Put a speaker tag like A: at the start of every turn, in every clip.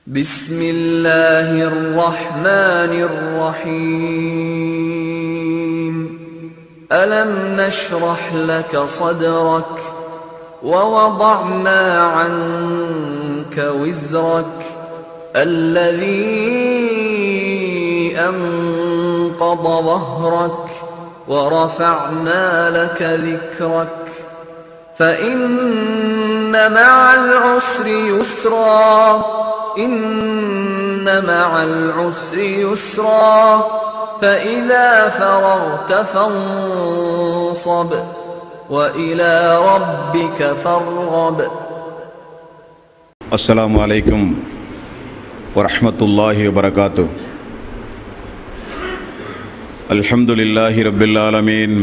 A: بسم الله الرحمن الرحيم ألم نشرح لك صدرك ووضعنا عنك وزرك الذي أنقض ظهرك ورفعنا لك ذكرك فإن مع العسر يسرا إن مع العسر يسرا فإذا فرغت فانصب وإلى ربك فارغب
B: அஸ்ஸலாமு அலைக்கும் வரஹ்மத்துல்லாஹி வபரகாத்து அல்ஹம்துலில்லாஹி ரப்பில் ஆலமீன்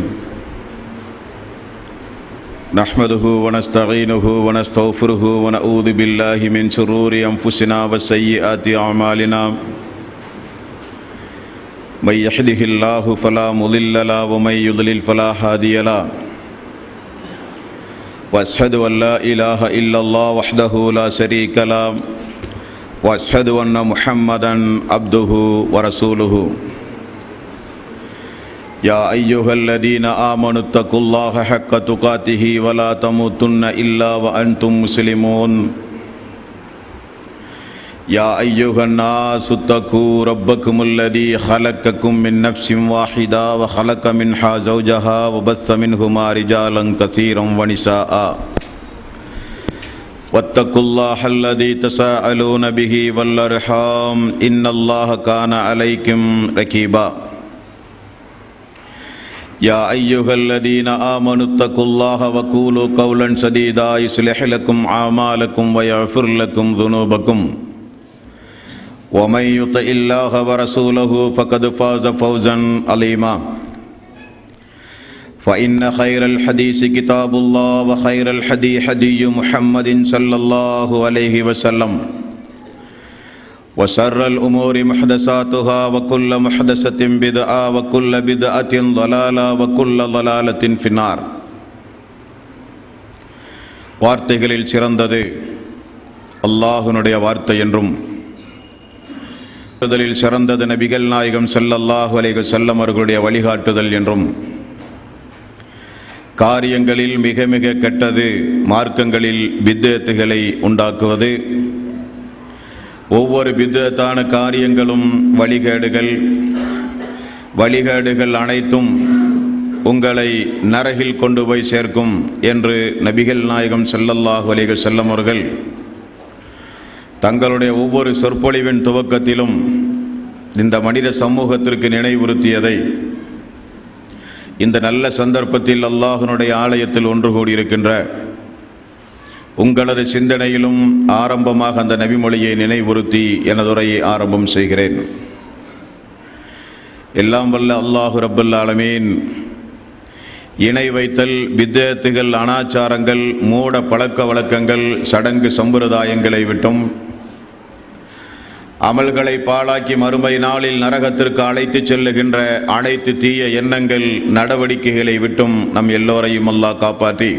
B: نحمده ونستعينه ونستغفره ونعوذ بالله من شرور أنفسنا وسيئات أعمالنا من يهده الله فلا مضل له ومن يضلل فلا هادي له واشهد ان لا اله الا الله وحده لا شريك له واشهد ان محمدا عبده ورسوله يا ايها الذين امنوا اتقوا الله حق تقاته ولا تموتن الا وانتم مسلمون يا ايها الناس اتقوا ربكم الذي خلقكم من نفس واحده وخلق منها زوجها وبث منهما رجالا كثيرا ونساء واتقوا الله الذي تساءلون به والارحام ان الله كان عليكم رقيبا يا ايها الذين امنوا اتقوا الله وقولوا قولا سديدا يصلح لكم اعمالكم ويغفر لكم ذنوبكم ومن يطع الله ورسوله فقد فاز فوزا عظيما فإن خير الحديث كتاب الله وخير الحدي حدي محمد صلى الله عليه وسلم وشر الأمور محدثاتها وكل محدثة بدعة وكل بدعة ضلالة وكل ضلالة في النار வார்த்தைகளில் சிறந்தது அல்லாஹுனுடைய வார்த்தை என்றும் வழிகாட்டுதலில் சிறந்தது நபிகள் நாயகம் ஸல்லல்லாஹு அலைஹி வஸல்லம் அவர்களுடைய வழிகாட்டுதல் என்றும் காரியங்களில் மிக மிக கெட்டது மார்க்கங்களில் பித்தத்துகளை உண்டாக்குவது ஒவ்வொரு பித்தத்தான காரியங்களும் வழிகேடுகள் வழிகேடுகள் அனைத்தும் உங்களை நரகில் கொண்டு போய் சேர்க்கும் என்று நபிகள் நாயகம் ஸல்லல்லாஹு அலைஹி வஸல்லம் அவர்கள் தங்களுடைய ஒவ்வொரு சொற்பொழிவின் துவக்கத்திலும் இந்த மனித சமூகத்திற்கு நினைவுறுத்தியதை இந்த நல்ல சந்தர்ப்பத்தில் அல்லாஹனுடைய ஆலயத்தில் ஒன்று கூடியிருக்கின்ற உங்களது சிந்தனையிலும் ஆரம்பமாக அந்த நபிமொழியை நினைவுறுத்தி எனதுரையை ஆரம்பம் செய்கிறேன் எல்லாம் வல்ல அல்லாஹு ரப்பல் ஆலமீன் இணை வைத்தல் பித்தத்துகள் அனாச்சாரங்கள் மூட பழக்க வழக்கங்கள் சடங்கு சம்பிரதாயங்களை விட்டும் அமல்களை பாழாக்கி மறுமை நாளில் நரகத்திற்கு அழைத்துச் செல்லுகின்ற அனைத்து தீய எண்ணங்கள் நடவடிக்கைகளை விட்டும் நம் எல்லோரையும் அல்லாஹ் காப்பாற்றி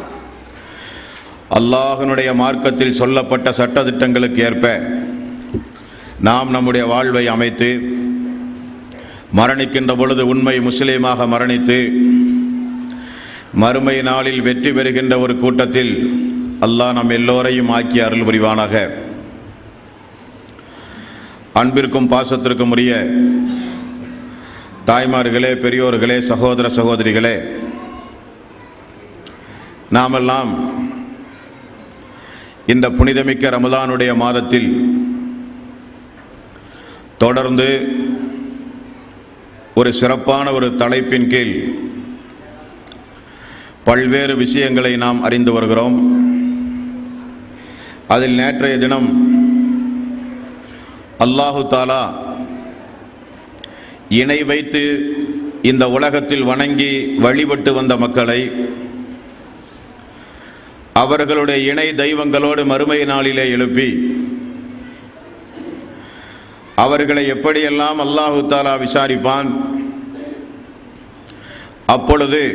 B: அல்லாஹனுடைய மார்க்கத்தில் சொல்லப்பட்ட சட்டத்திட்டங்களுக்கு ஏற்ப நாம் நம்முடைய வாழ்வை அமைத்து மரணிக்கின்ற பொழுது உண்மை முஸ்லீமாக மரணித்து மறுமை நாளில் வெற்றி பெறுகின்ற ஒரு கூட்டத்தில் அல்லாஹ் நம் எல்லோரையும் ஆக்கி அருள் புரிவானாக அன்பிற்கும் பாசத்திற்கும் உரிய தாய்மார்களே பெரியோர்களே சகோதர சகோதரிகளே நாமெல்லாம் இந்த புனிதமிக்க ரமதானுடைய மாதத்தில் தொடர்ந்து ஒரு சிறப்பான ஒரு தலைப்பின் கீழ் பல்வேறு விஷயங்களை நாம் அறிந்து வருகிறோம் அதில் நேற்றைய தினம் அல்லாஹு தாலா இணை வைத்து இந்த உலகத்தில் வணங்கி வழிபட்டு வந்த மக்களை அவர்களுடைய இணை தெய்வங்களோடு மறுமை நாளிலே எழுப்பி அவர்களை எப்படியெல்லாம் அல்லாஹு தாலா விசாரிப்பான் அப்பொழுது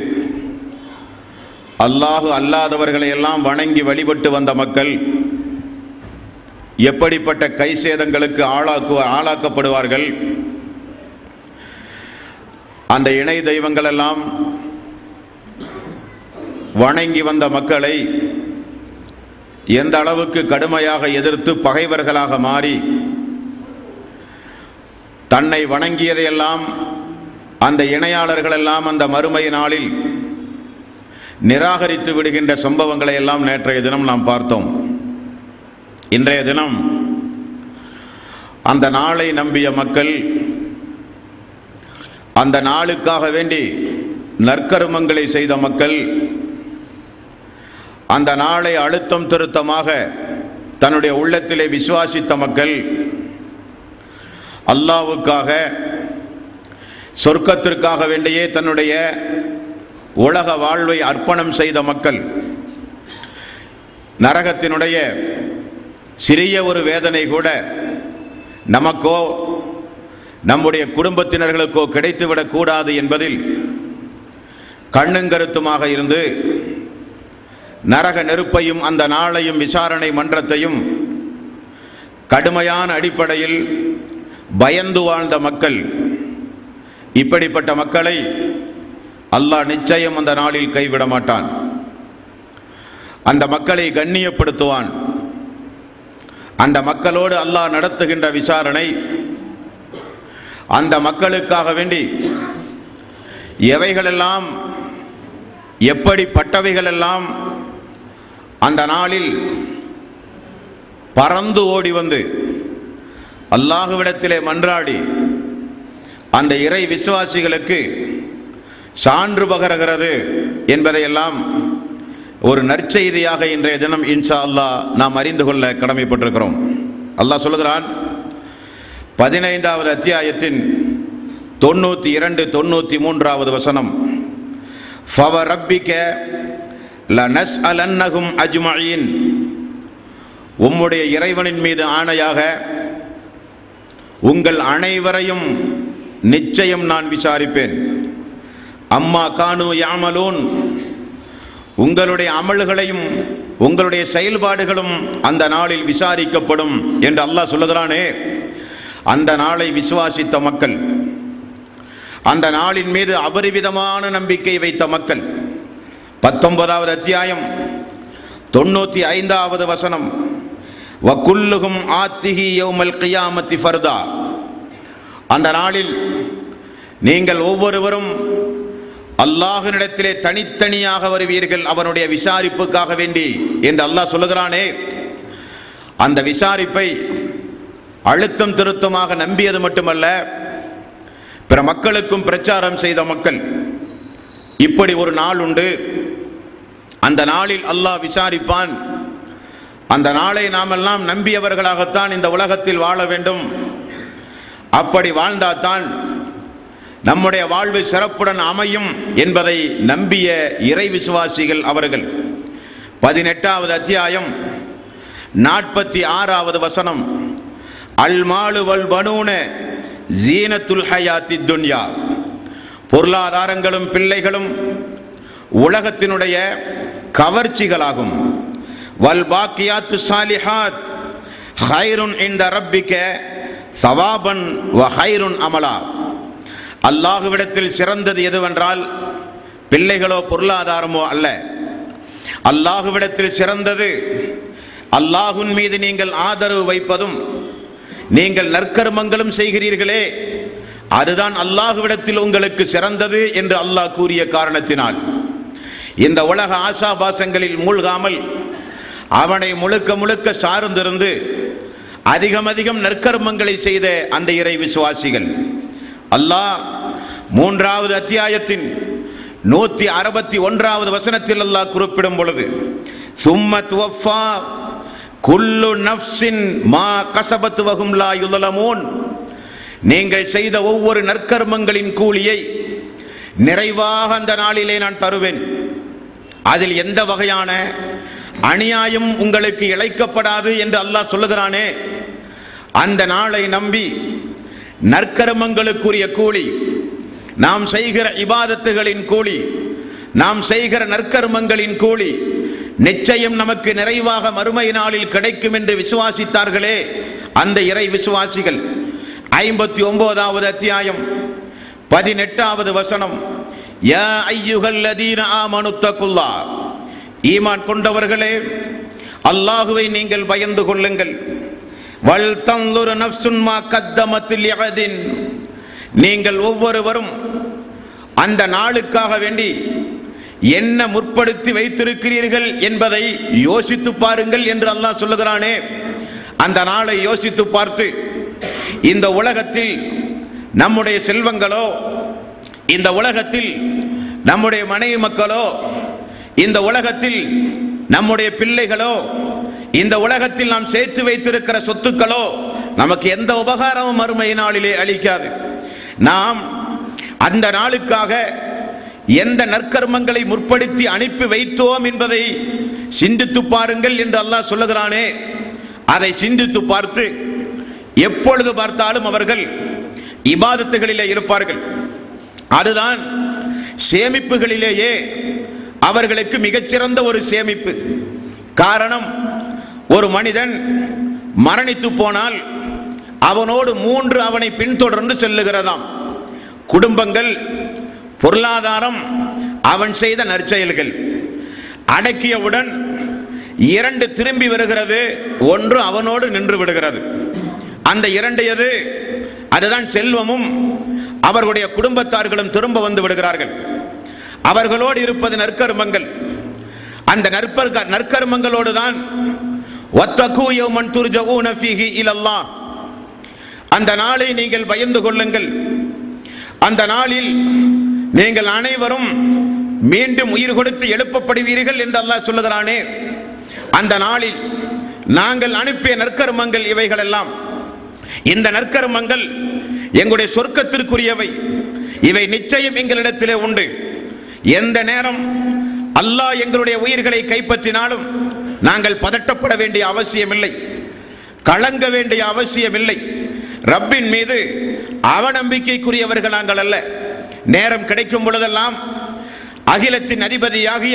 B: அல்லாஹு அல்லாதவர்களை எல்லாம் வணங்கி வழிபட்டு வந்த மக்கள் எப்படிப்பட்ட கை சேதங்களுக்கு ஆளாக்கு ஆளாக்கப்படுவார்கள் அந்த இணை தெய்வங்கள் எல்லாம் வணங்கி வந்த மக்களை எந்த அளவுக்கு கடுமையாக எதிர்த்து பகைவர்களாக மாறி தன்னை வணங்கியதையெல்லாம் அந்த இணையாளர்கள் எல்லாம் அந்த மறுமை நாளில் நிராகரித்து விடுகின்ற சம்பவங்களை எல்லாம் நேற்றைய தினம் நாம் பார்த்தோம் இன்றைய தினம் அந்த நாளை நம்பிய மக்கள் அந்த நாளுக்காக வேண்டி நற்கருமங்களை செய்த மக்கள் அந்த நாளை அழுத்தம் திருத்தமாக தன்னுடைய உள்ளத்திலே விசுவாசித்த மக்கள் அல்லாவுக்காக சொர்க்கத்திற்காக வேண்டியே தன்னுடைய உலக வாழ்வை அர்ப்பணம் செய்த மக்கள் நரகத்தினுடைய சிறிய ஒரு வேதனை கூட நமக்கோ நம்முடைய குடும்பத்தினர்களுக்கோ கிடைத்துவிடக் கூடாது என்பதில் கண்ணுங்கருத்துமாக இருந்து நரக நெருப்பையும் அந்த நாளையும் விசாரணை மன்றத்தையும் கடுமையான அடிப்படையில் பயந்து வாழ்ந்த மக்கள் இப்படிப்பட்ட மக்களை அல்லாஹ் நிச்சயம் அந்த நாளில் கைவிட மாட்டான் அந்த மக்களை கண்ணியப்படுத்துவான் அந்த மக்களோடு அல்லாஹ் நடத்துகின்ற விசாரணை அந்த மக்களுக்காக வேண்டி எவைகளெல்லாம் எப்படிப்பட்டவைகளெல்லாம் அந்த நாளில் பறந்து ஓடி வந்து அல்லாஹுவிடத்திலே மன்றாடி அந்த இறை விசுவாசிகளுக்கு சான்று பகருகிறது என்பதையெல்லாம் ஒரு நற்செய்தியாக இன்றைய தினம் இன்ஷா அல்லாஹ் நாம் அறிந்து கொள்ள கடமைப்பட்டிருக்கிறோம் அல்லாஹ் சொல்லுகிறான் பதினைந்தாவது அத்தியாயத்தின் தொண்ணூற்றி இரண்டு தொண்ணூற்றி மூன்றாவது வசனம் ஃபவ ரப்பிக்க லனஸ் அலன்னகும் அஜ்மயின் உம்முடைய இறைவனின் மீது ஆணையாக உங்கள் அனைவரையும் நிச்சயம் நான் விசாரிப்பேன் அம்மா கானு யாமலூன் உங்களுடைய அமல்களையும் உங்களுடைய செயல்பாடுகளும் அந்த நாளில் விசாரிக்கப்படும் என்று அல்லாஹ் சொல்லுகிறானே அந்த நாளை விசுவாசித்த மக்கள் அந்த நாளின் மீது அபரிவிதமான நம்பிக்கை வைத்த மக்கள் பத்தொன்பதாவது அத்தியாயம் தொண்ணூற்றி ஐந்தாவது வசனம் வக்குல்லுகும் ஆத்திஹி யௌமல் கியாமத்தி ஃபர்தா அந்த நாளில் நீங்கள் ஒவ்வொருவரும் அல்லாஹினிடத்திலே தனித்தனியாக வருவீர்கள் அவனுடைய விசாரிப்புக்காக வேண்டி என்று அல்லாஹ் சொல்லுகிறானே அந்த விசாரிப்பை அழுத்தம் திருத்தமாக நம்பியது மட்டுமல்ல பிற மக்களுக்கும் பிரச்சாரம் செய்த மக்கள் இப்படி ஒரு நாள் உண்டு அந்த நாளில் அல்லாஹ் விசாரிப்பான் அந்த நாளை நாமெல்லாம் நம்பியவர்களாகத்தான் இந்த உலகத்தில் வாழ வேண்டும் அப்படி வாழ்ந்தால்தான் நம்முடைய வாழ்வு சிறப்புடன் அமையும் என்பதை நம்பிய இறை விசுவாசிகள் அவர்கள் பதினெட்டாவது அத்தியாயம் நாற்பத்தி ஆறாவது வசனம் அல் மாலு வல் பனூன ஜீனத்துல் ஹயாத்தி துன்யா பொருளாதாரங்களும் பிள்ளைகளும் உலகத்தினுடைய கவர்ச்சிகளாகும் வல் பாக்கியாத்து சாலிஹாத் ஹைருன் இந்த ரப்பிக்க சவாபன் வ ஹைருன் அமலா அல்லாஹுவிடத்தில் சிறந்தது எதுவென்றால் பிள்ளைகளோ பொருளாதாரமோ அல்ல அல்லாஹுவிடத்தில் சிறந்தது அல்லாஹுன் மீது நீங்கள் ஆதரவு வைப்பதும் நீங்கள் நற்கர்மங்களும் செய்கிறீர்களே அதுதான் அல்லாஹுவிடத்தில் உங்களுக்கு சிறந்தது என்று அல்லாஹ் கூறிய காரணத்தினால் இந்த உலக ஆசாபாசங்களில் மூழ்காமல் அவனை முழுக்க முழுக்க சார்ந்திருந்து அதிகம் அதிகம் நற்கர்மங்களை செய்த அந்த இறை விசுவாசிகள் அல்லாஹ் மூன்றாவது அத்தியாயத்தின் நூத்தி அறுபத்தி ஒன்றாவது வசனத்தில் அல்லாஹ் குறிப்பிடும் பொழுது சும்ம துவஃபா குல்லு நஃப்ஸின் மா கசபத்து வகும் லா யுலமோன் நீங்கள் செய்த ஒவ்வொரு நற்கர்மங்களின் கூலியை நிறைவாக அந்த நாளிலே நான் தருவேன் அதில் எந்த வகையான அநியாயம் உங்களுக்கு இழைக்கப்படாது என்று அல்லாஹ் சொல்லுகிறானே அந்த நாளை நம்பி நற்கர்மங்களுக்குரிய கூலி நாம் செய்கிற இபாதத்துகளின் கூலி நாம் செய்கிற நற்கர்மங்களின் கூலி நிச்சயம் நமக்கு நிறைவாக மறுமை நாளில் கிடைக்கும் என்று விசுவாசித்தார்களே அந்த இறை விசுவாசிகள் ஐம்பத்தி ஒன்பதாவது அத்தியாயம் பதினெட்டாவது வசனம் யா ஐயுகல்லதீன ஆமனுத்தகுல்லா ஈமான் கொண்டவர்களே அல்லாஹுவை நீங்கள் பயந்து கொள்ளுங்கள் வல் தந்துரு நஃப்சுன் மா கத்தமத்தில் யகதின் நீங்கள் ஒவ்வொருவரும் அந்த நாளுக்காக வேண்டி என்ன முற்படுத்தி வைத்திருக்கிறீர்கள் என்பதை யோசித்து பாருங்கள் என்று அல்லாஹ் சொல்லுகிறானே அந்த நாளை யோசித்து பார்த்து இந்த உலகத்தில் நம்முடைய செல்வங்களோ இந்த உலகத்தில் நம்முடைய மனைவி மக்களோ இந்த உலகத்தில் நம்முடைய பிள்ளைகளோ இந்த உலகத்தில் நாம் சேர்த்து வைத்திருக்கிற சொத்துக்களோ நமக்கு எந்த உபகாரமும் மறுமை நாளிலே அளிக்காது நாம் அந்த நாளுக்காக எந்த நற்கர்மங்களை முற்படுத்தி அனுப்பி வைத்தோம் என்பதை சிந்தித்து பாருங்கள் என்று அல்லாஹ் சொல்லுகிறானே அதை சிந்தித்து பார்த்து எப்பொழுது பார்த்தாலும் அவர்கள் இபாதத்துகளிலே இருப்பார்கள் அதுதான் சேமிப்புகளிலேயே அவர்களுக்கு மிகச்சிறந்த ஒரு சேமிப்பு காரணம் ஒரு மனிதன் மரணித்து போனால் அவனோடு மூன்று அவனை பின்தொடர்ந்து செல்லுகிறதாம் குடும்பங்கள் பொருளாதாரம் அவன் செய்த நற்செயல்கள் அடக்கியவுடன் இரண்டு திரும்பி வருகிறது ஒன்று அவனோடு நின்று விடுகிறது அந்த இரண்டு எது அதுதான் செல்வமும் அவர்களுடைய குடும்பத்தார்களும் திரும்ப வந்து விடுகிறார்கள் அவர்களோடு இருப்பது நற்கர்மங்கள் அந்த நற்பர்க நற்கர்மங்களோடு தான் அந்த நாளை நீங்கள் பயந்து கொள்ளுங்கள் அந்த நாளில் நீங்கள் அனைவரும் மீண்டும் உயிர் கொடுத்து எழுப்பப்படுவீர்கள் என்று அல்லாஹ் சொல்லுகிறானே அந்த நாளில் நாங்கள் அனுப்பிய நற்கர்மங்கள் இவைகள் எல்லாம் இந்த நற்கர்மங்கள் எங்களுடைய சொர்க்கத்திற்குரியவை இவை நிச்சயம் எங்களிடத்திலே உண்டு எந்த நேரம் அல்லாஹ் எங்களுடைய உயிர்களை கைப்பற்றினாலும் நாங்கள் பதட்டப்பட வேண்டிய அவசியமில்லை கலங்க வேண்டிய அவசியமில்லை ரப்பின் மீது அவநம்பிக்கைக்குரியவர்கள் நாங்கள் அல்ல நேரம் கிடைக்கும் பொழுதெல்லாம் அகிலத்தின் அதிபதியாகிய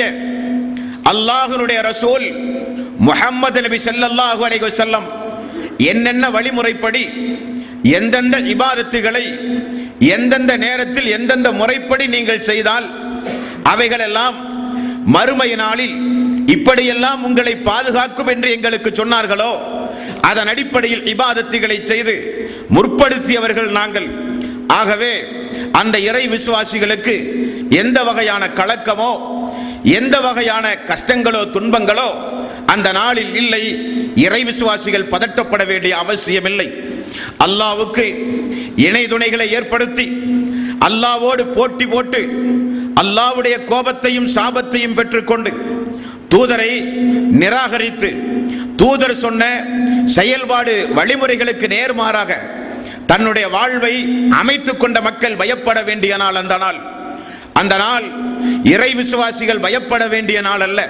B: அல்லாஹனுடைய ரசூல் முஹம்மது நபி ஸல்லல்லாஹு அலைஹி வஸல்லம் என்னென்ன வழிமுறைப்படி எந்தெந்த இபாதத்துகளை எந்தெந்த நேரத்தில் எந்தெந்த முறைப்படி நீங்கள் செய்தால் அவைகளெல்லாம் மறுமை நாளில் இப்படியெல்லாம் உங்களை பாதுகாக்கும் என்று எங்களுக்கு சொன்னார்களோ அதன் அடிப்படையில் இபாதத்துகளை செய்து முற்படுத்தியவர்கள் நாங்கள் ஆகவே அந்த இறை விசுவாசிகளுக்கு எந்த வகையான கலக்கமோ எந்த வகையான கஷ்டங்களோ துன்பங்களோ அந்த நாளில் இல்லை இறை விசுவாசிகள் பதட்டப்பட வேண்டிய அவசியமில்லை அல்லாவுக்கு இணை துணைகளை ஏற்படுத்தி அல்லாவோடு போட்டி போட்டு அல்லாவுடைய கோபத்தையும் சாபத்தையும் பெற்றுக்கொண்டு தூதரை நிராகரித்து தூதர் சொன்ன செயல்பாடு வழிமுறைகளுக்கு நேர்மாறாக தன்னுடைய வாழ்வை அமைத்துக் கொண்ட மக்கள் பயப்பட வேண்டிய நாள் அந்த நாள் அந்த நாள் இறை விசுவாசிகள் பயப்பட வேண்டிய நாள் அல்ல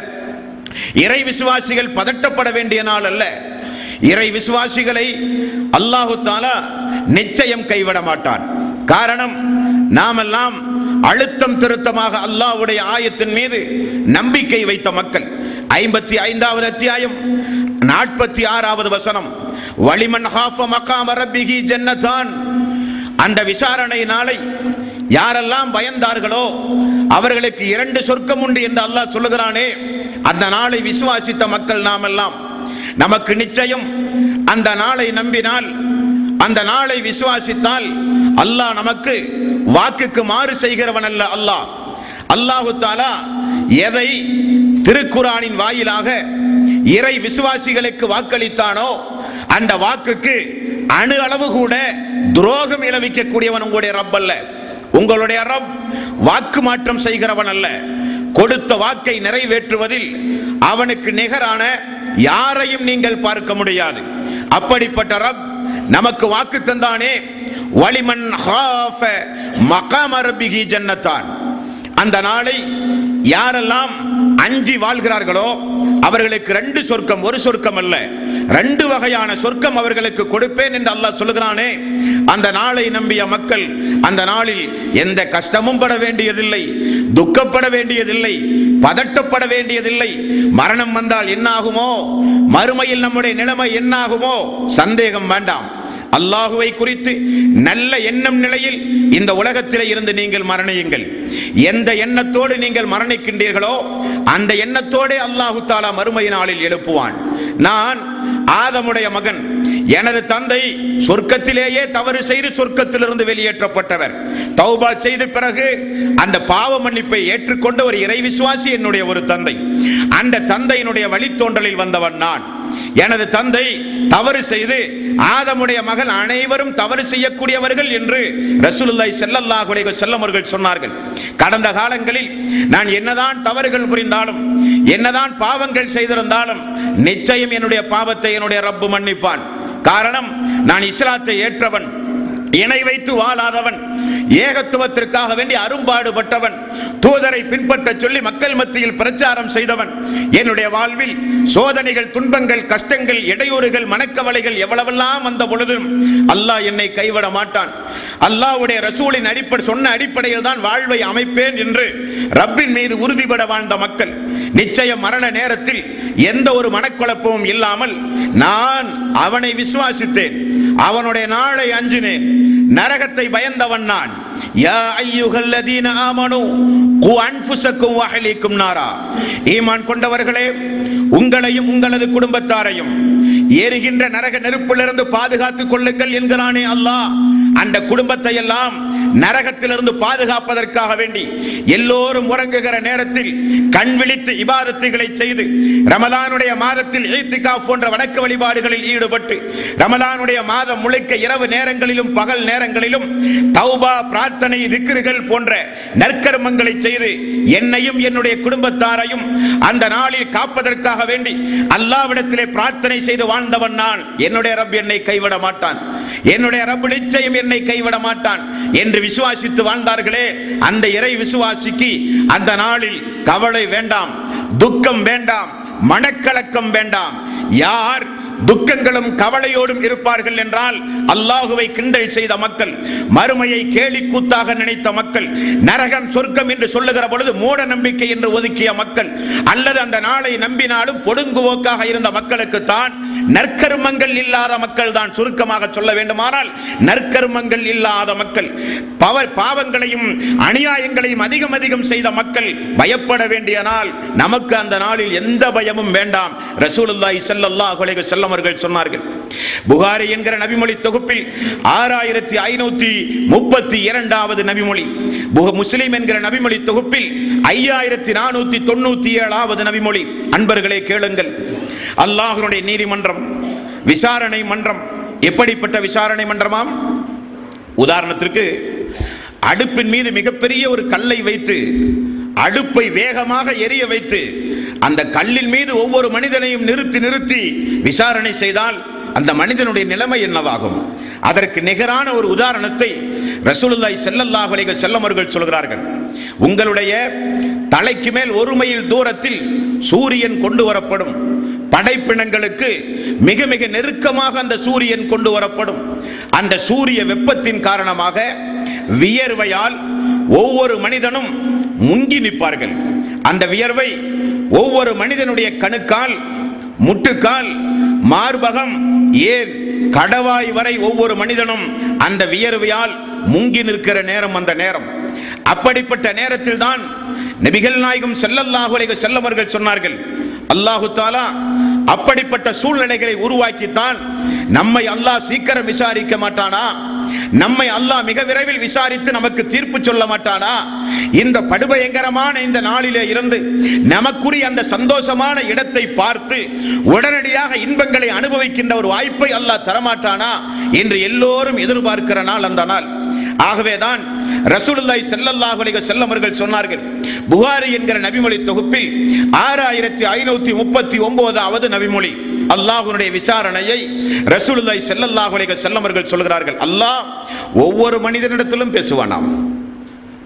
B: இறை விசுவாசிகள் பதட்டப்பட வேண்டிய நாள் அல்ல இறை விசுவாசிகளை அல்லாஹு தாலா நிச்சயம் கைவிட மாட்டான் காரணம் நாமெல்லாம் அழுத்தம் திருத்தமாக அல்லாஹ்வுடைய ஆயத்தின் மீது நம்பிக்கை வைத்த மக்கள் ஐம்பத்தி ஐந்தாவது அத்தியாயம் நாற்பத்தி ஆறாவது வசனம் வலிமன் ஹாஃப மகாம ரப்பிகி ஜன்னதான் அந்த விசாரணை நாளை யாரெல்லாம் பயந்தார்களோ அவர்களுக்கு இரண்டு சொர்க்கம் உண்டு என்று அல்லாஹ் சொல்லுகிறானே அந்த நாளை விசுவாசித்த மக்கள் நாம் எல்லாம் நமக்கு நிச்சயம் அந்த நாளை நம்பினால் அந்த நாளை விசுவாசித்தால் அல்லாஹ் நமக்கு வாக்குக்கு மாறு செய்கிறவன் அல்ல அல்லாஹ் அல்லாஹு தாலா எதை திருக்குரானின் வாயிலாக இறை விசுவாசிகளுக்கு வாக்களித்தானோ அந்த வாக்குக்கு அணு அளவு கூட துரோகம் இழவிக்கக்கூடியவன் உங்களுடைய ரப் அல்ல உங்களுடைய ரப் வாக்கு மாற்றம் செய்கிறவன் அல்ல கொடுத்த வாக்கை நிறைவேற்றுவதில் அவனுக்கு நிகரான யாரையும் நீங்கள் பார்க்க முடியாது அப்படிப்பட்ட ரப் நமக்கு வாக்கு தந்தானே வலிமன் ஹாஃப மகாம ரப்பிகி ஜன்னத்தான் அந்த நாளை யாரெல்லாம் அஞ்சி வாழ்கிறார்களோ அவர்களுக்கு ரெண்டு சொர்க்கம் ஒரு சொர்க்கம் அல்ல ரெண்டு வகையான சொர்க்கம் அவர்களுக்கு கொடுப்பேன் என்று அல்லாஹ் சொல்லுகிறானே அந்த நாளை நம்பிய மக்கள் அந்த நாளில் எந்த கஷ்டமும் பட வேண்டியதில்லை துக்கப்பட வேண்டியதில்லை பதட்டப்பட வேண்டியதில்லை மரணம் வந்தால் என்னாகுமோ மறுமையில் நம்முடைய நிலைமை என்னாகுமோ சந்தேகம் வேண்டாம் அல்லாஹுவை குறித்து நல்ல எண்ணம் நிலையில் இந்த உலகத்திலே இருந்து நீங்கள் மரணியுங்கள் எந்த எண்ணத்தோடு நீங்கள் மரணிக்கின்றீர்களோ அந்த எண்ணத்தோடே அல்லாஹு தாலா மறுமை நாளில் எழுப்புவான் நான் ஆதமுடைய மகன் எனது தந்தை சொர்க்கத்திலேயே தவறு செய்து சொர்க்கத்திலிருந்து வெளியேற்றப்பட்டவர் தௌபா செய்த பிறகு அந்த பாவ மன்னிப்பை ஏற்றுக்கொண்ட ஒரு இறை விசுவாசி என்னுடைய ஒரு தந்தை அந்த தந்தையினுடைய வழித்தோன்றலில் வந்தவன் நான் எனது தந்தை தவறு செய்து ஆதமுடைய மகள் அனைவரும் தவறு செய்யக்கூடியவர்கள் என்று ரசூலுல்லாஹி ஸல்லல்லாஹு அலைஹி வஸல்லம் அவர்கள் சொன்னார்கள் கடந்த காலங்களில் நான் என்னதான் தவறுகள் புரிந்தாலும் என்னதான் பாவங்கள் செய்திருந்தாலும் நிச்சயம் என்னுடைய பாவத்தை என்னுடைய ரப்பு மன்னிப்பான் காரணம் நான் இஸ்லாத்தை ஏற்றவன் இணை வைத்து வாழாதவன் ஏகத்துவத்திற்காக வேண்டி அரும்பாடுபட்டவன் தூதரை பின்பற்ற சொல்லி மக்கள் மத்தியில் பிரச்சாரம் செய்தவன் என்னுடைய வாழ்வில் சோதனைகள் துன்பங்கள் கஷ்டங்கள் இடையூறுகள் மனக்கவலைகள் எவ்வளவெல்லாம் வந்த பொழுதும் அல்லாஹ் என்னை கைவிட மாட்டான் அல்லாஹ்வுடைய ரசூலின் அடிப்படை சொன்ன அடிப்படையில் தான் வாழ்வை அமைப்பேன் என்று ரப்பின் மீது உறுதிபட வாழ்ந்த மக்கள் நிச்சயம் மரண நேரத்தில் எந்த ஒரு மனக்குழப்பமும் இல்லாமல் நான் அவனை விசுவாசித்தேன் அவனுடைய நாளை அஞ்சினேன் நரகத்தை பயந்தவன் நான் யா ஐயுகல்லதீன ஆமனு கு அன்ஃபுசக்கும் வஹலிக்கும் நாரா ஈமான் கொண்டவர்களே உங்களையும் உங்களது குடும்பத்தாரையும் எரிகின்ற நரக நெருப்பிலிருந்து பாதுகாத்துக் கொள்ளுங்கள் என்கிறானே அல்லாஹ் அந்த குடும்பத்தை எல்லாம் நரகத்திலிருந்து பாதுகாப்பதற்காக வேண்டி எல்லோரும் உறங்குகிற நேரத்தில் கண் விழித்து இபாதத்துகளை செய்து ரமலானுடைய மாதத்தில் ஈத்திகாஃப் போன்ற வணக்க வழிபாடுகளில் ஈடுபட்டு ரமலானுடைய மாதம் முழுக்க இரவு நேரங்களிலும் பகல் நேரங்களிலும் தௌபா பிரார்த்தனை திக்ருகள் போன்ற நற்கர்மங்களை செய்து என்னையும் என்னுடைய குடும்பத்தாரையும் அந்த நாளில் காப்பதற்காக வேண்டி அல்லாவிடத்திலே பிரார்த்தனை செய்து வாழ்ந்தவன் நான் என்னுடைய ரப் என்னை கைவிட மாட்டான் என்னுடைய ரப் நிச்சயம் என்னை கைவிட மாட்டான் என்று விசுவாசித்து வாழ்ந்தார்களே அந்த இறை விசுவாசிக்கு அந்த நாளில் கவலை வேண்டாம் துக்கம் வேண்டாம் மனக்கலக்கம் வேண்டாம் யார் துக்கங்களும் கவலையோடும் இருப்பார்கள் என்றால் அல்லாஹுவை கிண்டல் செய்த மக்கள் மறுமையை கேலி கூத்தாக நினைத்த மக்கள் நரகம் சொர்க்கம் என்று சொல்லுகிற பொழுது மூட நம்பிக்கை என்று ஒதுக்கிய மக்கள் அல்லது அந்த நாளை நம்பினாலும் பொடுங்குவோக்காக இருந்த மக்களுக்கு தான் நற்கர்மங்கள் இல்லாத மக்கள் தான் சுருக்கமாக சொல்ல வேண்டுமானால் நற்கர்மங்கள் இல்லாத மக்கள் பவர் பாவங்களையும் அநியாயங்களையும் அதிகம் அதிகம் செய்த மக்கள் பயப்பட வேண்டிய நாள் நமக்கு அந்த நாளில் எந்த பயமும் வேண்டாம் ரசூலுல்லாஹி ஸல்லல்லாஹு அலைஹி வஸல்லம் அவர்கள் சொன்னார்கள் புகாரி என்கிற நபிமொழி தொகுப்பில் ஆறாயிரத்தி ஐநூத்தி முப்பத்தி இரண்டாவது நபிமொழி புக- முஸ்லிம் என்கிற நபிமொழி தொகுப்பில் ஐயாயிரத்தி நானூத்தி தொண்ணூத்தி ஏழாவது நபிமொழி அன்பர்களே கேளுங்கள் அல்லாஹ்வுடைய நீதிமன்றம் விசாரணை மன்றம் எப்படிப்பட்ட விசாரணை மன்றமாம் உதாரணத்திற்கு அடுப்பின் மீது மிகப்பெரிய ஒரு கல்லை வைத்து அடுப்பை வேகமாக எரிய வைத்து அந்த கல்லின் மீது ஒவ்வொரு மனிதனையும் நிறுத்தி நிறுத்தி விசாரணை செய்தால் அந்த மனிதனுடைய நிலைமை என்னவாகும் அதற்கு நிகரான ஒரு உதாரணத்தை ரசூலுல்லாஹி ஸல்லல்லாஹு அலைஹி வஸல்லம் அவர்கள் சொல்கிறார்கள் உங்களுடைய தலைக்கு மேல் ஒரு மைல் தூரத்தில் சூரியன் கொண்டு வரப்படும் படைப்பினங்களுக்கு மிக மிக நெருக்கமாக அந்த சூரியன் கொண்டு வரப்படும் அந்த சூரிய வெப்பத்தின் காரணமாக வியர்வையால் ஒவ்வொரு மனிதனும் முங்கி நிற்பார்கள் அந்த வியர்வை ஒவ்வொரு மனிதனுடைய கணுக்கால் முட்டுக்கால் மார்பகம் ஏன் கடவாய் வரை ஒவ்வொரு மனிதனும் அந்த வியர்வையால் முங்கி நிற்கிற நேரம் அந்த நேரம் அப்படிப்பட்ட நேரத்தில் தான் நபிகள் நாயகம் ஸல்லல்லாஹு அலைஹி வஸல்லம் அவர்கள் சொன்னார்கள் அல்லாஹு தாலா அப்படிப்பட்ட சூழ்நிலைகளை உருவாக்கித்தான் நம்மை அல்லாஹ் சீக்கிரம் விசாரிக்க மாட்டானா நம்மை அல்லாஹ் மிக விரைவில் விசாரித்து நமக்கு தீர்ப்பு சொல்ல மாட்டானா இந்த படுபயங்கரமான இந்த நாளிலே இருந்து நமக்குரிய அந்த சந்தோஷமான இடத்தை பார்த்து உடனடியாக இன்பங்களை அனுபவிக்கின்ற ஒரு வாய்ப்பை அல்லாஹ் தரமாட்டானா என்று எல்லோரும் எதிர்பார்க்கிற நாள் அந்த நாள் ஆகவேதான் ரசூலுல்லாஹி ஸல்லல்லாஹு அலைஹி வஸல்லம் அவர்கள் சொன்னார்கள் புகாரி என்கிற நபிமொழி தொகுப்பில் ஆறாயிரத்தி ஐநூத்தி முப்பத்தி ஒன்பதாவது நபிமொழி அல்லாஹ்வுடைய விசாரணையை ரசூலுல்லாஹி ஸல்லல்லாஹு அலைஹி வஸல்லம் அவர்கள் சொல்கிறார்கள் அல்லாஹ் ஒவ்வொரு மனிதனிடத்திலும் பேசுவானாம்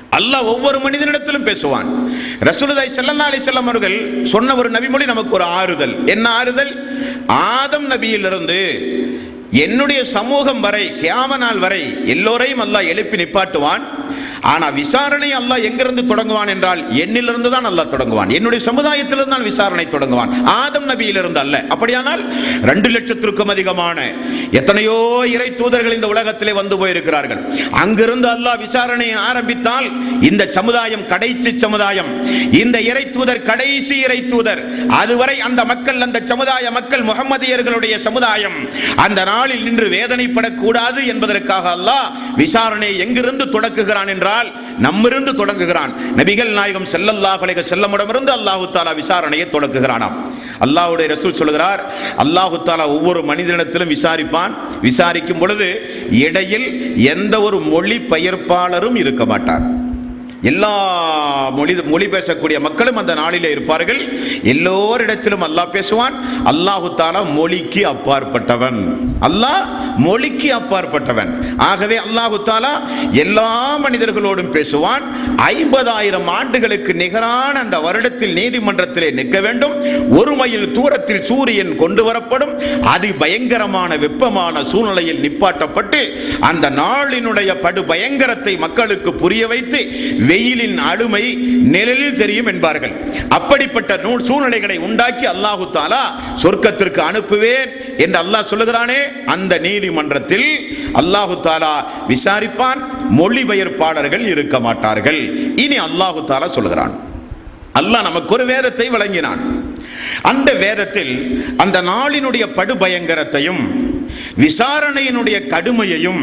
B: அல்லாஹ் ஒவ்வொரு மனிதனிடத்திலும் பேசுவான் ரசூலுல்லாஹி ஸல்லல்லாஹு அலைஹி வஸல்லம் அவர்கள் சொன்ன ஒரு நபிமொழி நமக்கு ஒரு ஆறுதல் என்ன ஆறுதல் ஆதம் நபியிலிருந்து என்னுடைய சமூகம் வரை கியாம நாள் வரை எல்லோரையும் அல்லாஹ் எழுப்பி நிப்பாட்டுவான் ஆனா விசாரணை அல்லாஹ் எங்கிருந்து தொடங்குவான் என்றால் என்னிலிருந்து தான் அல்லாஹ் தொடங்குவான் என்னுடைய சமுதாயத்திலிருந்து தான் விசாரணை தொடங்குவான் ஆதம் நபியிலிருந்து அல்ல அப்படியானால் ரெண்டு லட்சத்திற்கும் அதிகமான எத்தனையோ இறை தூதர்கள் இந்த உலகத்திலே வந்து போயிருக்கிறார்கள் அங்கிருந்து அல்லாஹ் விசாரணையை ஆரம்பித்தால் இந்த சமுதாயம் கடைசி சமுதாயம் இந்த இறை தூதர் கடைசி இறை தூதர் அதுவரை அந்த மக்கள் அந்த சமுதாய மக்கள் முகமதியர்களுடைய சமுதாயம் அந்த நாளில் நின்று வேதனைப்படக்கூடாது என்பதற்காக அல்லாஹ் விசாரணை எங்கிருந்து தொடக்குகிறான் என்றால் நம்மிருந்து தொடங்குகிறான் நபிகள் நாயகம் செல்லல்லாஹ் அலைஹி செல்லமிடமிருந்து அல்லாஹு தாலா விசாரணையை தொடக்குகிறானாம் அல்லாஹ்வுடைய ரசூல் சொல்கிறார் அல்லாஹு தாலா ஒவ்வொரு மனிதனிடத்திலும் விசாரிப்பான் விசாரிக்கும் பொழுது இடையில் எந்த ஒரு மொழி பெயர்ப்பாளரும் இருக்க மாட்டார் எல்லா மொழி மொழி பேசக்கூடிய மக்களும் அந்த நாளிலே இருப்பார்கள் எல்லோரிடத்திலும் அல்லாஹ் பேசுவான் அல்லாஹு தாலா மொழிக்கு அப்பாற்பட்டவன் அல்லாஹ் மொழிக்கு அப்பாற்பட்டவன் ஆகவே அல்லாஹு தாலா எல்லா மனிதர்களோடும் பேசுவான் ஐம்பதாயிரம் ஆண்டுகளுக்கு நிகரான அந்த வருடத்தில் நீதிமன்றத்திலே நிற்க வேண்டும் ஒரு மைல் தூரத்தில் சூரியன் கொண்டு வரப்படும் அது பயங்கரமான வெப்பமான சூழ்நிலையில் நிப்பாட்டப்பட்டு அந்த நாளினுடைய படு பயங்கரத்தை மக்களுக்கு புரிய வைத்து வெயிலின் அழுமை நிழலில் தெரியும் என்பார்கள் அப்படிப்பட்ட நூல் சூழ்நிலைகளை உண்டாக்கி அல்லாஹு தாலா சொர்க்கத்திற்கு அனுப்புவேன் என்று அல்லாஹ் சொல்லுகிறானே அந்த நீதிமன்றத்தில் அல்லாஹு தாலா விசாரிப்பான் மொழிபெயர்ப்பாளர்கள் இருக்க மாட்டார்கள் இனி அல்லாஹு தாலா சொல்லுகிறான் அல்லாஹ் நமக்கு ஒரு வேதத்தை வழங்கினான் அந்த வேதத்தில் அந்த நாளினுடைய படுபயங்கரத்தையும் விசாரணையினுடைய கடுமையையும்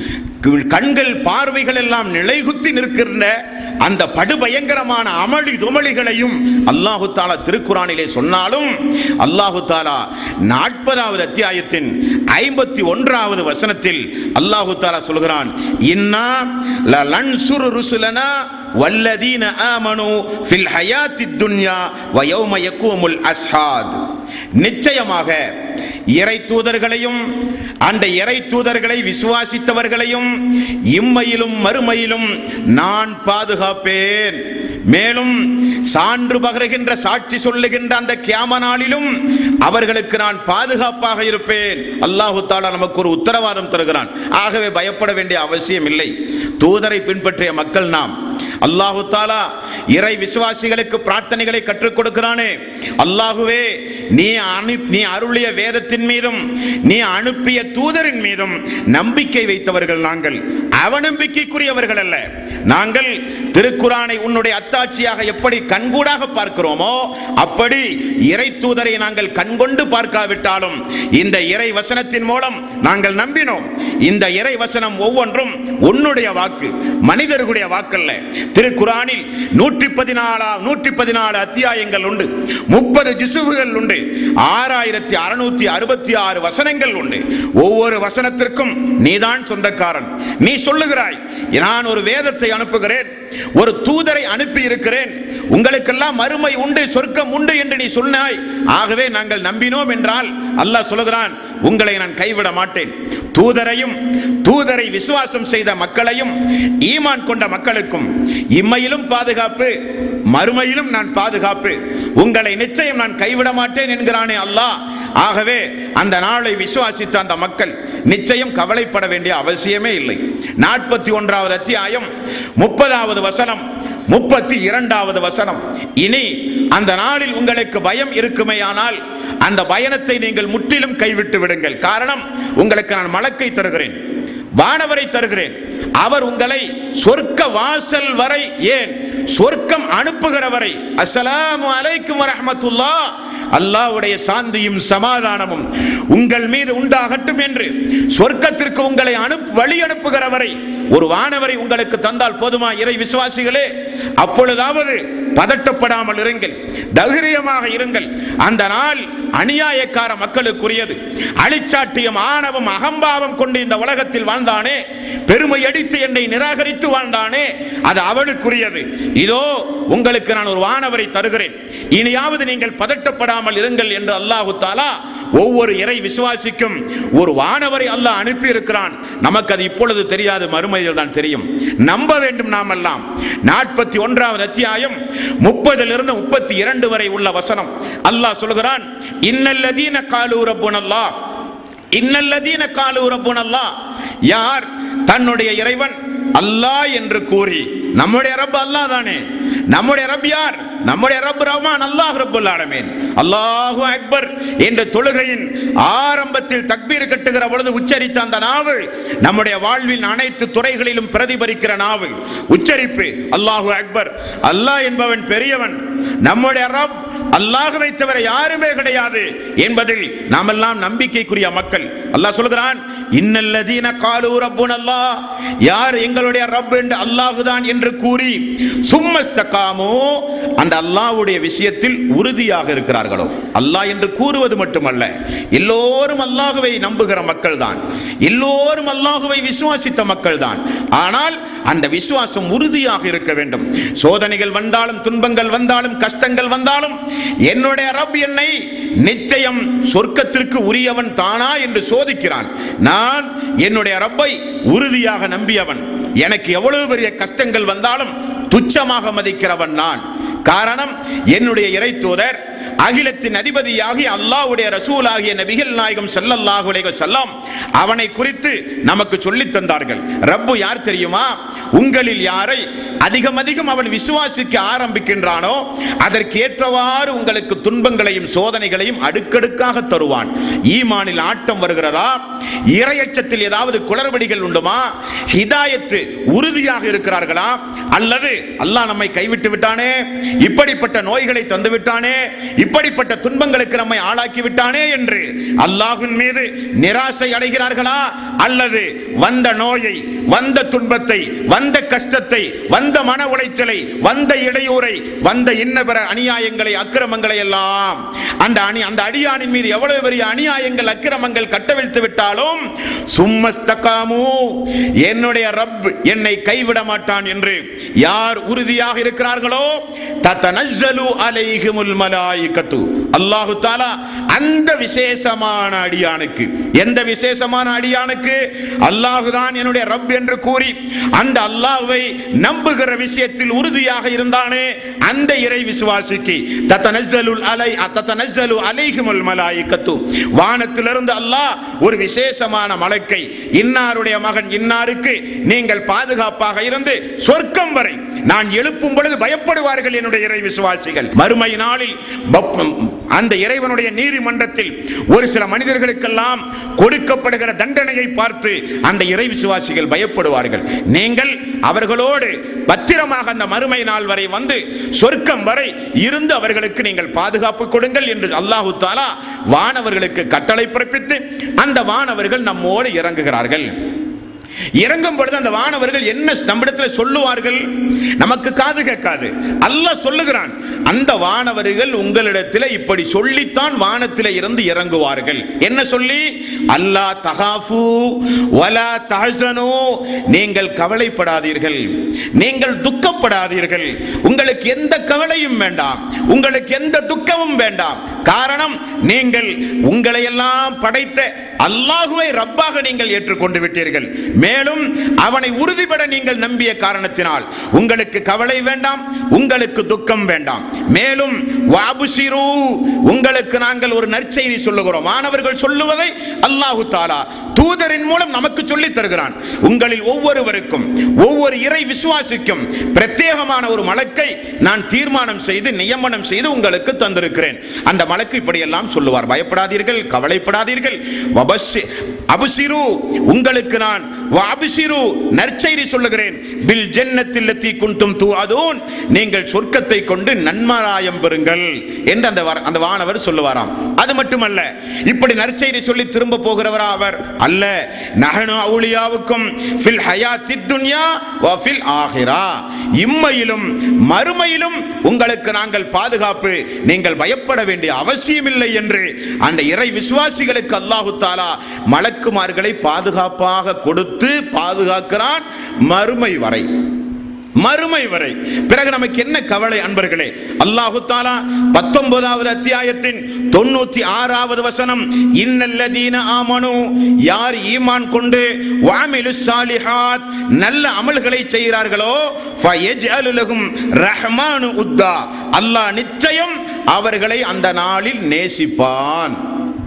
B: கண்கள் பார்வைகள் எல்லாம் நிலைகுத்தி நிற்கின்ற அந்த படுபயங்கரமான அமளி துமளிகளையும் அல்லாஹு தாலா திருக்குறானிலே சொன்னாலும் அல்லாஹு தாலா நாற்பதாவது அத்தியாயத்தின் ஐம்பத்தி ஒன்றாவது வசனத்தில் அல்லாஹு தாலா சொல்கிறான் இன்னா லன்சுரு ருசுலனா வல்லதீன ஆமனு ஃபில் ஹயாத்தி துன்யா வயோம யக்கூமுல் அஸ்ஹாத் நிச்சயமாக இறை தூதர்களையும் அந்த இறை தூதர்களை விசுவாசித்தவர்களையும் இம்மையிலும் மறுமையிலும் நான் பாதுகாப்பேன் மேலும் சான்று பகருகின்ற சாட்சி சொல்லுகின்ற அந்த கியாம நாளிலும் அவர்களுக்கு நான் பாதுகாப்பாக இருப்பேன் அல்லாஹு தாலா நமக்கு ஒரு உத்தரவாதம் தருகிறான் ஆகவே பயப்பட வேண்டிய அவசியம் இல்லை தூதரை பின்பற்றிய மக்கள் நாம் அல்லாஹு தாலா இறை விசுவாசிகளுக்கு பிரார்த்தனைகளை கற்றுக் கொடுக்கிறானே அல்லாஹுவே நீ அனு நீ அருளிய வேதத்தின் மீதும் நீ அனுப்பிய தூதரின் மீதும் நம்பிக்கை வைத்தவர்கள் நாங்கள் அவநம்பிக்கைக்குரியவர்கள் அல்ல நாங்கள் திருக்குறானை உன்னுடைய அத்தாட்சியாக எப்படி கண்கூடாக பார்க்கிறோமோ அப்படி இறை தூதரை நாங்கள் கண்கொண்டு பார்க்காவிட்டாலும் இந்த இறை வசனத்தின் மூலம் நாங்கள் நம்பினோம் இந்த இறை வசனம் ஒவ்வொன்றும் உன்னுடைய வாக்கு மனிதர்களுடைய வாக்கல்ல திருக்குறானில் நூற்றி பதினாலா நூற்றி பதினாலு அத்தியாயங்கள் உண்டு முப்பது ஜிசுவுகள் உண்டு ஆறாயிரத்தி அறுநூத்தி அறுபத்தி ஆறு வசனங்கள் உண்டு ஒவ்வொரு வசனத்திற்கும் நீதான் சொந்தக்காரன் நீ சொல்லுகிறாய் நான் ஒரு வேதத்தை அனுப்புகிறேன் ஒரு தூதரை அனுப்பி இருக்கிறேன் உங்களுக்கெல்லாம் மறுமை உண்டு சொர்க்கம் உண்டு என்று நீ சொன்னாய் ஆகவே நாங்கள் நம்பினோம் என்றால் அல்லாஹ் சொல்லுகிறான் உங்களை நான் கைவிட மாட்டேன் தூதரையும் தூதரை விசுவாசம் செய்த மக்களையும் ஈமான் கொண்ட மக்களுக்கும் இம்மையிலும் பாதுகாப்பு மறுமையிலும் நான் பாதுகாப்பு உங்களை நிச்சயம் நான் கைவிட மாட்டேன் என்கிறானே அல்லாஹ் ஆகவே அந்த நாளை விசுவாசித்த அந்த மக்கள் நிச்சயம் கவலைப்பட வேண்டிய அவசியமே இல்லை நாற்பத்தி ஒன்றாவது அத்தியாயம் முப்பதாவது வசனம் முப்பத்தி இரண்டாவது வசனம் இனி அந்த நாளில் உங்களுக்கு பயம் இருக்குமேயானால் அந்த பயணத்தை நீங்கள் முற்றிலும் கைவிட்டு விடுங்கள் காரணம் உங்களுக்கு நான் மலக்கை தருகிறேன் வானவரை தருகிறேன் அவர் உங்களை சொர்க்க வாசல் வரை ஏன் சொர்க்கம் அனுப்புகிறவரை அஸ்ஸலாமு அலைக்கும் வரஹ்மத்துல்லா அல்லாஹ்வுடைய சாந்தியும் சமாதானமும் உங்கள் மீது உண்டாகட்டும் என்று சொர்க்கத்திற்கு உங்களை அனுப் வழி அனுப்புகிறவரை ஒரு வானவரை உங்களுக்கு தந்தால் போதுமா இறை விசுவாசிகளே அப்பொழுதாவது பதட்டப்படாமல் இருங்கள் தைரியமாக இருங்கள் அந்த நாள் அநியாயக்கார மக்களுக்குரியது அழிச்சாட்டியம் ஆணவம் அகம்பாவம் கொண்டு இந்த உலகத்தில் வாழ்ந்தானே பெருமை அடித்து என்னை நிராகரித்து வாழ்ந்தானே அது அவனுக்குரியது இதோ உங்களுக்கு நான் ஒரு வானவரை தருகிறேன் இனியாவது நீங்கள் பதட்டப்படாமல் இருங்கள் என்று அல்லாஹு தாலா ஒவ்வொரு இறை விசுவாசிக்கும் ஒரு வானவரை அல்லாஹ் அனுப்பி இருக்கிறான் நமக்கு அது இப்பொழுது தெரியாது மறுமையில் தான் தெரியும் நம்ப வேண்டும் நாம் எல்லாம் நாற்பத்தி ஒன்றாவது அத்தியாயம் முப்பதிலிருந்து முப்பத்தி இரண்டு வரை உள்ள வசனம் அல்லாஹ் சொல்கிறான் இன்னல்லதீன காலு ரப்புனல்லாஹ் இன்னல்லதீன காலு ரப்புனல்லாஹ் யார் தன்னுடைய இறைவன் அல்லாஹ் என்று கூறி நம்முடைய ரப் அல்லாஹ் தானே நம்முடைய ரப் யார் நம்முடைய ரப் ரஹ்மான் அல்லாஹ் ரப்புல் ஆலமீன் அல்லாஹு அக்பர் என்ற தொழுகையின் ஆரம்பத்தில் தக்பீர் கட்டுகிற பொழுது உச்சரித்த அந்த நாவு நம்முடைய வாழ்வின் அனைத்து துறைகளிலும் பிரதிபலிக்கிற நாவு உச்சரிப்பு அல்லாஹு அக்பர் அல்லாஹ் என்பவன் பெரியவன் நம்முடைய ரப் அல்லாஹுவை தவிர யாருமே கிடையாது என்பதில் நாம் எல்லாம் நம்பிக்கைக்குரிய மக்கள் அல்லாஹ் சொல்கிறான் இன்னல்லதீன காலு ரப்புன் அல்லாஹ் யார் எங்களுடைய ரப் என்று அல்லாஹுதான் என்று கூறி சும்மஸ்தகாமோ அந்த அல்லாஹ்வுடைய விஷயத்தில் உறுதியாக இருக்கிறார்களோ அல்லாஹ் என்று கூறுவது மட்டுமல்ல எல்லோரும் அல்லாஹுவை நம்புகிற மக்கள் தான் எல்லோரும் அல்லாஹுவை விசுவாசித்த மக்கள் தான் ஆனால் அந்த விசுவாசம் உறுதியாக இருக்க வேண்டும் சோதனைகள் வந்தாலும் துன்பங்கள் வந்தாலும் கஷ்டங்கள் வந்தாலும் என்னுடைய ரப் என்னை நிச்சயம் சொர்க்கத்திற்கு உரியவன் தானா என்று சோதிக்கிறான் நான் என்னுடைய ரப்பை உறுதியாக நம்பியவன் எனக்கு எவ்வளவு பெரிய கஷ்டங்கள் வந்தாலும் துச்சமாக மதிக்கிறவன் நான் காரணம் என்னுடைய இறை தூதர் அகிலத்தின் அதிபதியாகி அல்லாஹ்வுடைய ரசூலாகிய நபிகள் நாயகம் ஸல்லல்லாஹு அலைஹி வஸல்லம் அவனை குறித்து நமக்கு சொல்லித் தந்தார்கள் ரப்பு யார் தெரியுமா உங்களில் யாரை அதிகம் அதிகம் அவன் விசுவாசிக்க ஆரம்பிக்கின்றானோ அதற்கு ஏற்றவாறு உங்களுக்கு துன்பங்களையும் சோதனைகளையும் அடுக்கடுக்காக தருவான் ஈமானில் ஆட்டம் வருகிறதா இரையச்சத்தில் ஏதாவது குளறுபடிகள் உண்டுமா ஹிதாயத்து உறுதியாக இருக்கிறார்களா அல்லது அல்லாஹ் நம்மை கைவிட்டு விட்டானே இப்படிப்பட்ட நோய்களை தந்து விட்டானே இப்படிப்பட்ட துன்பங்களுக்கு நம்மை ஆளாக்கி விட்டானே என்று அல்லாஹ்வின் மீது நிராசை அடைகிறார்களா அல்லது வந்த நோயை வந்த துன்பத்தை வந்த கஷ்டத்தை வந்த மன உளைச்சலை வந்த இடையூறை வந்த இன்ன பிற அநியாயங்களை அக்கிரமங்களை எல்லாம் அந்த அணி அந்த அடியானின் மீது எவ்வளவு பெரிய அநியாயங்கள் அக்கிரமங்கள் கட்டவிழ்த்து விட்டாலும் சும்மஸ்தகாமு என்னுடைய ரப் என்னை கைவிட மாட்டான் என்று யார் உறுதியாக இருக்கிறார்களோ தத்தனஸ்ஸலு அலைஹிமுல் மலாயிகத்து அல்லாஹு தாலா அந்த விசேஷமான அடியானுக்கு எந்த விசேஷமான அடியானுக்கு அல்லாஹுதான் என்னுடைய ரப் என்று கூறி அந்த அல்லாஹ்வை நம்புகிற விஷயத்தில் உறுதியாக இருந்தானே அந்த இறை விசுவாசிக்கு தத்தனஸ்ஸலுல் அலை தத்தனஸ்ஸலு அலைஹிமுல் மலாயிகத்து வானத்திலிருந்து அல்லாஹ் ஒரு விசேஷமான மலக்கை இன்னாருடைய மகன் இன்னாருக்கு நீங்கள் பாதுகாப்பாக இருந்து சொர்க்கம் வரை நான் எழுப்பும் பொழுது பயப்படுவார்கள் என்னுடைய இறை விசுவாசிகள் மறுமை நாளில் பப்- அந்த இறைவனுடைய நீதிமன்றத்தில் ஒரு சில மனிதர்களுக்கெல்லாம் கொடுக்கப்படுகிற தண்டனையை பார்த்து அந்த இறை விசுவாசிகள் பயப்படுவார்கள் நீங்கள் அவர்களோடு பத்திரமாக அந்த மறுமை நாள் வரை வந்து சொர்க்கம் வரை இருந்து அவர்களுக்கு நீங்கள் பாதுகாப்பு கொடுங்கள் என்று அல்லாஹு தாலா வானவர்களுக்கு கட்டளை பிறப்பித்து அந்த வானவர்கள் நம்மோடு இறங்குகிறார்கள் இறங்கும் பொழுது அந்த வானவர்கள் என்ன நம்மிடத்தில் சொல்லுவார்கள் நமக்கு காது கேட்காது அல்லாஹ் சொல்லுகிறான் அந்த வானவர்கள் உங்களிடத்தில் இப்படி சொல்லித்தான் வானத்தில் இருந்து இறங்குவார்கள் என்ன சொல்லி அல்லாஹ் தகாஃபு வலா தஹசனு நீங்கள் கவலைப்படாதீர்கள் நீங்கள் துக்கப்படாதீர்கள் உங்களுக்கு எந்த கவலையும் வேண்டாம் உங்களுக்கு எந்த துக்கமும் வேண்டாம் காரணம் நீங்கள் உங்களை எல்லாம் படைத்த அல்லாஹுவை ரப்பாக நீங்கள் ஏற்றுக்கொண்டு விட்டீர்கள் மேலும் அவனை உறுதிபட நீங்கள் நம்பிய காரணத்தினால் உங்களுக்கு கவலை வேண்டாம் உங்களுக்கு துக்கம் வேண்டாம் மேலும் வாபுசிரு உங்களுக்கு நாங்கள் ஒரு நற்செய்தி சொல்லுகிறோம் மாணவர்கள் சொல்லுவதை அல்லாஹு தாலா தூதரின் மூலம் நமக்கு சொல்லித் தருகிறான் உங்களில் ஒவ்வொருவருக்கும் ஒவ்வொரு இறை விசுவாசிக்கும் பிரத்யேகமான ஒரு மலக்கை நான் தீர்மானம் செய்து நியமனம் செய்து உங்களுக்கு தந்திருக்கிறேன் அந்த மலக்கு இப்படியெல்லாம் சொல்லுவார் பயப்படாதீர்கள் கவலைப்படாதீர்கள் வபஸ்ஸி- அபுசிரு உங்களுக்கு நான் அபிசிரு நற்செய்தி சொல்லுகிறேன் பில் ஜன்னத்தில் லத்தி குந்தும் தூஅதூன் நீங்கள் சொர்க்கத்தை கொண்டு நன்மாராயம் பெறுங்கள் என்று அந்த வர- அந்த வானவர் சொல்லுவாராம் அது மட்டுமல்ல இப்படி நற்செய்தி சொல்லி திரும்ப போகிறவரா அவர் அல்ல நகனு அவுளியாவுக்கும் ஃபில் ஹயாத்தித் துன்யா வ ஃபில் ஆஹிரா இம்மையிலும் மறுமையிலும் உங்களுக்கு நாங்கள் பாதுகாப்பு நீங்கள் பயப்பட வேண்டிய அவசியமில்லை என்று அந்த இறை விசுவாசிகளுக்கு அல்லாஹு தாலா மலக்குமார்களை பாதுகாப்பாக கொடுத்து பாதுகாக்கிறான் மறுமை வரை மறுமை வரை பிறகு நமக்கு என்ன கவலை அன்பர்களே அல்லாஹு தாலா பத்தொன்பதாவது அத்தியாயத்தின் தொண்ணூத்தி ஆறாவது வசனம் இன்னல்லதீன ஆமனு யார் ஈமான் கொண்டு வாமிலு சாலிஹாத் நல்ல அமல்களை செய்கிறார்களோ ஃபயஜ்அலு லஹும் ரஹ்மானு உத்தா அல்லாஹ் நிச்சயம் அவர்களை அந்த நாளில் நேசிப்பான்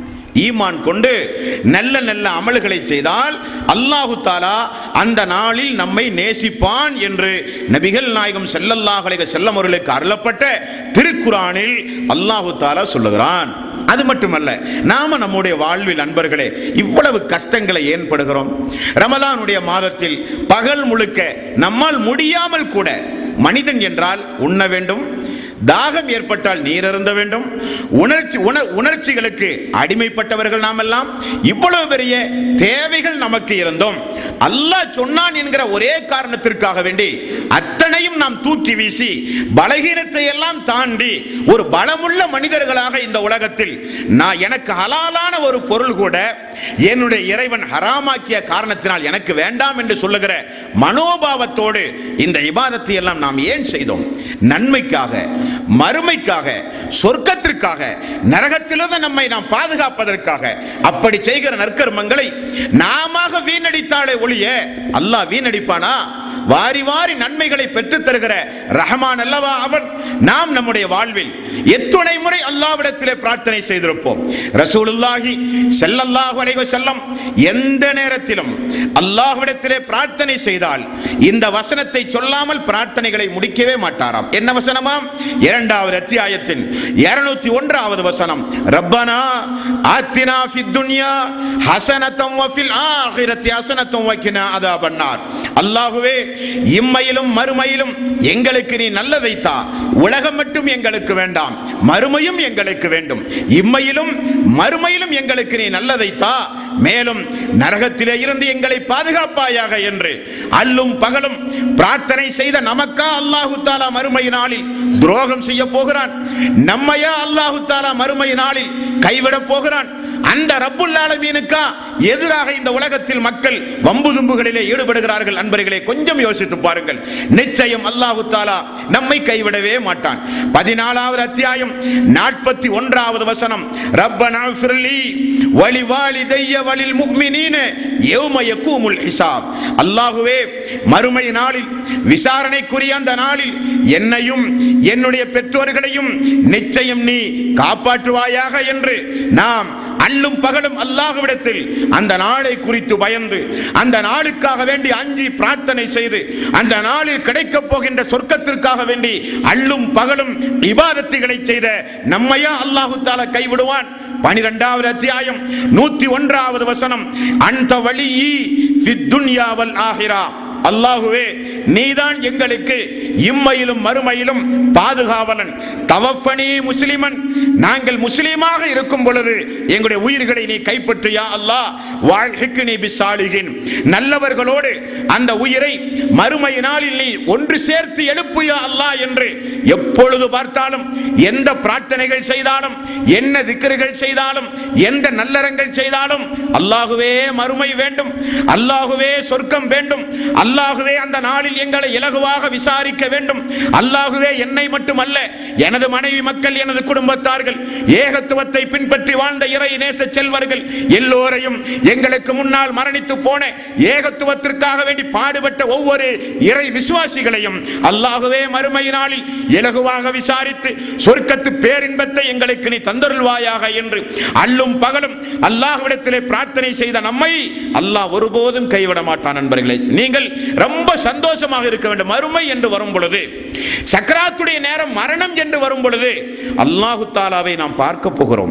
B: ஈமான் கொண்டு நல்ல நல்ல அமல்களை செய்தால் அல்லாஹு தாலா அந்த நாளில் நம்மை நேசிப்பான் என்று நபிகள் நாயகம் ஸல்லல்லாஹு அலைஹி வஸல்லம் அவர்களுக்கு அருளப்பட்ட திருக்குறானில் அல்லாஹு தாலா சொல்லுகிறான் அது மட்டுமல்ல நாம நம்முடைய வாழ்வில் நண்பர்களே இவ்வளவு கஷ்டங்களை ஏன் படுகிறோம் ரமலானுடைய மாதத்தில் பகல் முழுக்க நம்மால் முடியாமல் கூட மனிதன் என்றால் உண்ண வேண்டும் தாகம் ஏற்பட்டால் நீர் அருந்த வேண்டும் உணர்ச்சி உண உணர்ச்சிகளுக்கு அடிமைப்பட்டவர்கள் நாம் எல்லாம் இவ்வளவு பெரிய தேவைகள் நமக்கு இருந்தோம் அல்லாஹ் சொன்னான் என்கிற ஒரே காரணத்திற்காக வேண்டி அத்தனையும் நாம் தூக்கி வீசி பலகீனத்தை எல்லாம் தாண்டி ஒரு பலமுள்ள மனிதர்களாக இந்த உலகத்தில் நான் எனக்கு ஹலாலான ஒரு பொருள் கூட என்னுடைய இறைவன் ஹராமாக்கிய காரணத்தினால் எனக்கு வேண்டாம் என்று சொல்லுகிற மனோபாவத்தோடு இந்த இபாதத்தை எல்லாம் நாம் ஏன் செய்தோம் நன்மைக்காக மறுமைக்காக சொர்க்கத்திற்காக நரகத்திலிருந்து நம்மை நாம் பாதுகாப்பதற்காக அப்படி செய்கிற நற்கர்மங்களை நாம வீணடித்தாலே ஒழிய அல்லாஹ் வீணடிப்பானா வாரி வாரி நன்மைகளை பெற்றுத் தருகிற ரஹமான் அல்லவா அவன் நாம் நம்முடைய வாழ்வில் எத்துணை முறை அல்லாவிடத்திலே பிரார்த்தனை செய்திருப்போம் ரசூலுல்லாஹி ஸல்லல்லாஹு அலைஹி வஸல்லம் எந்த நேரத்திலும் அல்லாஹ்விடத்திலே பிரார்த்தனை செய்தால் இந்த வசனத்தை சொல்லாமல் பிரார்த்தனைகளை முடிக்கவே மாட்டாராம் என்ன வசனமாம் இரண்டாவது அத்தியாயத்தின் 201 ஒன்றாவது வசனம் ரப்பனா ஆத்தினா ஃபித் துன்யா ஹஸனத்தம் வஃபில் ஆகிரத்தி ஹஸனத்தம் வக்கினா அதாபன்னார் அல்லாஹுவே இம்மையிலும் மறுமையிலும் எங்களுக்கு நீ நல்லதை தா உலகம் மட்டும் எங்களுக்கு வேண்டாம் மறுமையும் எங்களுக்கு வேண்டும் இம்மையிலும் மறுமையிலும் எங்களுக்கு நீ நல்லதை தா மேலும் நரகத்திலே இருந்து எங்களை பாதுகாப்பாயாக என்று அல்லும் பகலும் பிரார்த்தனை செய்த நமக்கா அல்லாஹு தாலா மறுமை நாளில் துரோகம் செய்ய போகிறான் நம்மையா அல்லாஹு தாலா மறுமை நாளில் கைவிடப் போகிறான் அந்த ரப்புல் ஆலமீனுக்கா எதிராக இந்த உலகத்தில் மக்கள் வம்பு தும்புகளிலே ஈடுபடுகிறார்கள் அன்பர்களே கொஞ்சம் யோசித்து பாருங்கள் நிச்சயம் அல்லாஹு தாலா நம்மை கைவிடவே மாட்டான் பதினாலாவது அத்தியாயம் நாற்பத்தி ஒன்றாவது வசனம் ரப்பனா ஃபிர்லி வலி வாலிதைய வலில் முக்மினீன யௌம யகூமுல் ஹிசாப் அல்லாஹுவே மறுமை நாளில் விசாரணைக்குரிய அந்த நாளில் என்னையும் என்னுடைய பெற்றோர்களையும் நிச்சயம் நீ காப்பாற்றுவாயாக என்று நாம் அல்லும் பகலும் அல்லாஹ்விடத்தில் அந்த நாளை குறித்து பயந்து அந்த நாளுக்காக வேண்டி அஞ்சி பிரார்த்தனை செய்து அந்த நாளில் கிடைக்கப் போகின்ற சொர்க்கத்திற்காக வேண்டி அல்லும் பகலும் இபாதத்துகளை செய்த நம்மையா அல்லாஹு தாலா கைவிடுவான் பனிரெண்டாவது அத்தியாயம் நூத்தி ஒன்றாவது வசனம் அந்த வழியி துன்யாவல் ஆகிரா அல்லாஹுவே நீதான் எங்களுக்கு இம்மையிலும் மறுமையிலும் பாதுகாவலன் தவஃபனி முஸ்லிமன் நாங்கள் முஸ்லீமாக இருக்கும் பொழுது எங்களுடைய உயிர்களை நீ கைப்பற்றியா அல்லாஹ் வாழ்க்கைக்கு நீ பிசாலிகின் நல்லவர்களோடு அந்த உயிரை மறுமை நாளில் நீ ஒன்று சேர்த்து எழுப்புயா அல்லாஹ் என்று எப்பொழுது பார்த்தாலும் எந்த பிரார்த்தனைகள் செய்தாலும் என்ன திக்கர்கள் செய்தாலும் எந்த நல்லறங்கள் செய்தாலும் அல்லாஹுவே மறுமை வேண்டும் அல்லாஹுவே சொர்க்கம் வேண்டும் அல்லாஹுவே அந்த நாளில் எங்களை இலகுவாக விசாரிக்க வேண்டும் அல்லாஹுவே என்னை மட்டுமல்ல எனது மனைவி மக்கள் எனது குடும்பத்தார்கள் ஏகத்துவத்தை பின்பற்றி வாழ்ந்த இறை நேச செல்வர்கள் எல்லோரையும் எங்களுக்கு முன்னால் மரணித்து போன ஏகத்துவத்திற்காக வேண்டி பாடுபட்ட ஒவ்வொரு இறை விசுவாசிகளையும் அல்லாஹுவே மறுமை நாளில் இலகுவாக விசாரித்து சொர்க்கத்து பேரின்பத்தை எங்களுக்கு நீ தந்தருள்வாயாக என்று அல்லும் பகலும் அல்லாஹ்விடத்திலே பிரார்த்தனை செய்த நம்மை அல்லாஹ் ஒருபோதும் கைவிட மாட்டான் நண்பர்களே நீங்கள் ரொம்ப சந்தோஷமாக இருக்க வேண்டும் மறுமை என்று வரும் பொழுது சக்கராத்துடைய நேரம் மரணம் என்று வரும் பொழுது அல்லாஹு தாலாவை நாம் பார்க்க போகிறோம்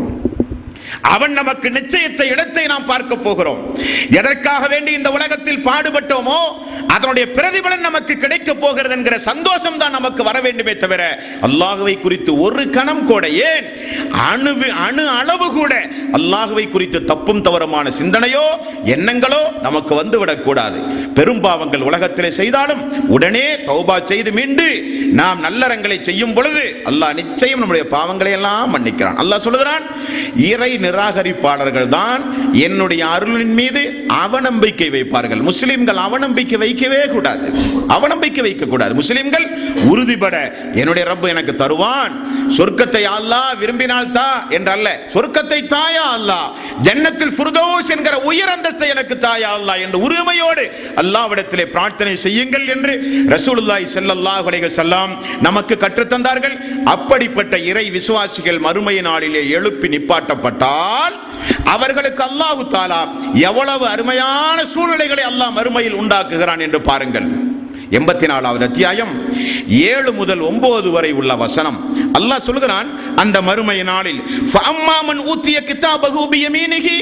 B: அவன் நமக்கு நிச்சயத்தை இடத்தை நாம் பார்க்க போகிறோம் எதற்காக வேண்டி இந்த உலகத்தில் பாடுபட்டோமோ அதனுடைய பிரதிபலன் நமக்கு கிடைக்க போகிறது என்கிற சந்தோஷம் தான் நமக்கு வர வேண்டுமே தவிர அல்லாஹுவை குறித்து ஒரு கணம் கூட ஏன் அணு அணு அளவு கூட அல்லாஹுவை குறித்து தப்பும் தவறுமான சிந்தனையோ எண்ணங்களோ நமக்கு வந்துவிடக் கூடாது பெரும்பாவங்கள் உலகத்திலே செய்தாலும் உடனே தௌபா செய்து மீண்டு நாம் நல்லறங்களை செய்யும் பொழுது அல்லாஹ் நிச்சயம் நம்முடைய பாவங்களை எல்லாம் மன்னிக்கிறான் அல்லாஹ் சொல்லுகிறான் இறை நிராகரிப்பாளர்கள் தான் என்னுடைய அருளின் மீது அவநம்பிக்கை வைப்பார்கள் முஸ்லிம்கள் அவநம்பிக்கை வைக்கவே கூடாது அவநம்பிக்கை வைக்க கூடாது முஸ்லிம்கள் உறுதிபட என்னுடைய ரப்பு எனக்கு தருவான் சொர்க்கத்தை அல்லாஹ் விரும்பினால் தா என்றல்ல சொர்க்கத்தை தாயா அல்லாஹ் ஜன்னத்தில் ஃபுர்தௌஸ் என்கிற உயர் அந்தஸ்தை எனக்கு தாயா அல்லாஹ் என்று உரிமையோடு அல்லாஹ்விடத்திலே பிரார்த்தனை செய்யுங்கள் என்று ரசூலுல்லாஹி ஸல்லல்லாஹு அலைஹி வஸல்லம் நமக்கு கற்றுத்தந்தார்கள் அப்படிப்பட்ட இறை விசுவாசிகள் மறுமை நாளிலே எழுப்பி நிப்பாட்டப்பட்டால் அவர்களுக்கு அல்லாஹு தாலா எவ்வளவு அருமையான சூழ்நிலைகளை அல்லாஹ் மறுமையில் உண்டாக்குகிறான் என்று பாருங்கள் எண்பத்தி நாலாவது அத்தியாயம் ஏழு முதல் ஒன்பது வரை உள்ள வசனம் அல்லாஹ் சொல்கிறான் அந்த மறுமை நாளில் ஃபஅம்மாமன் ஊத்திய கிதாபகு பியமீனிகி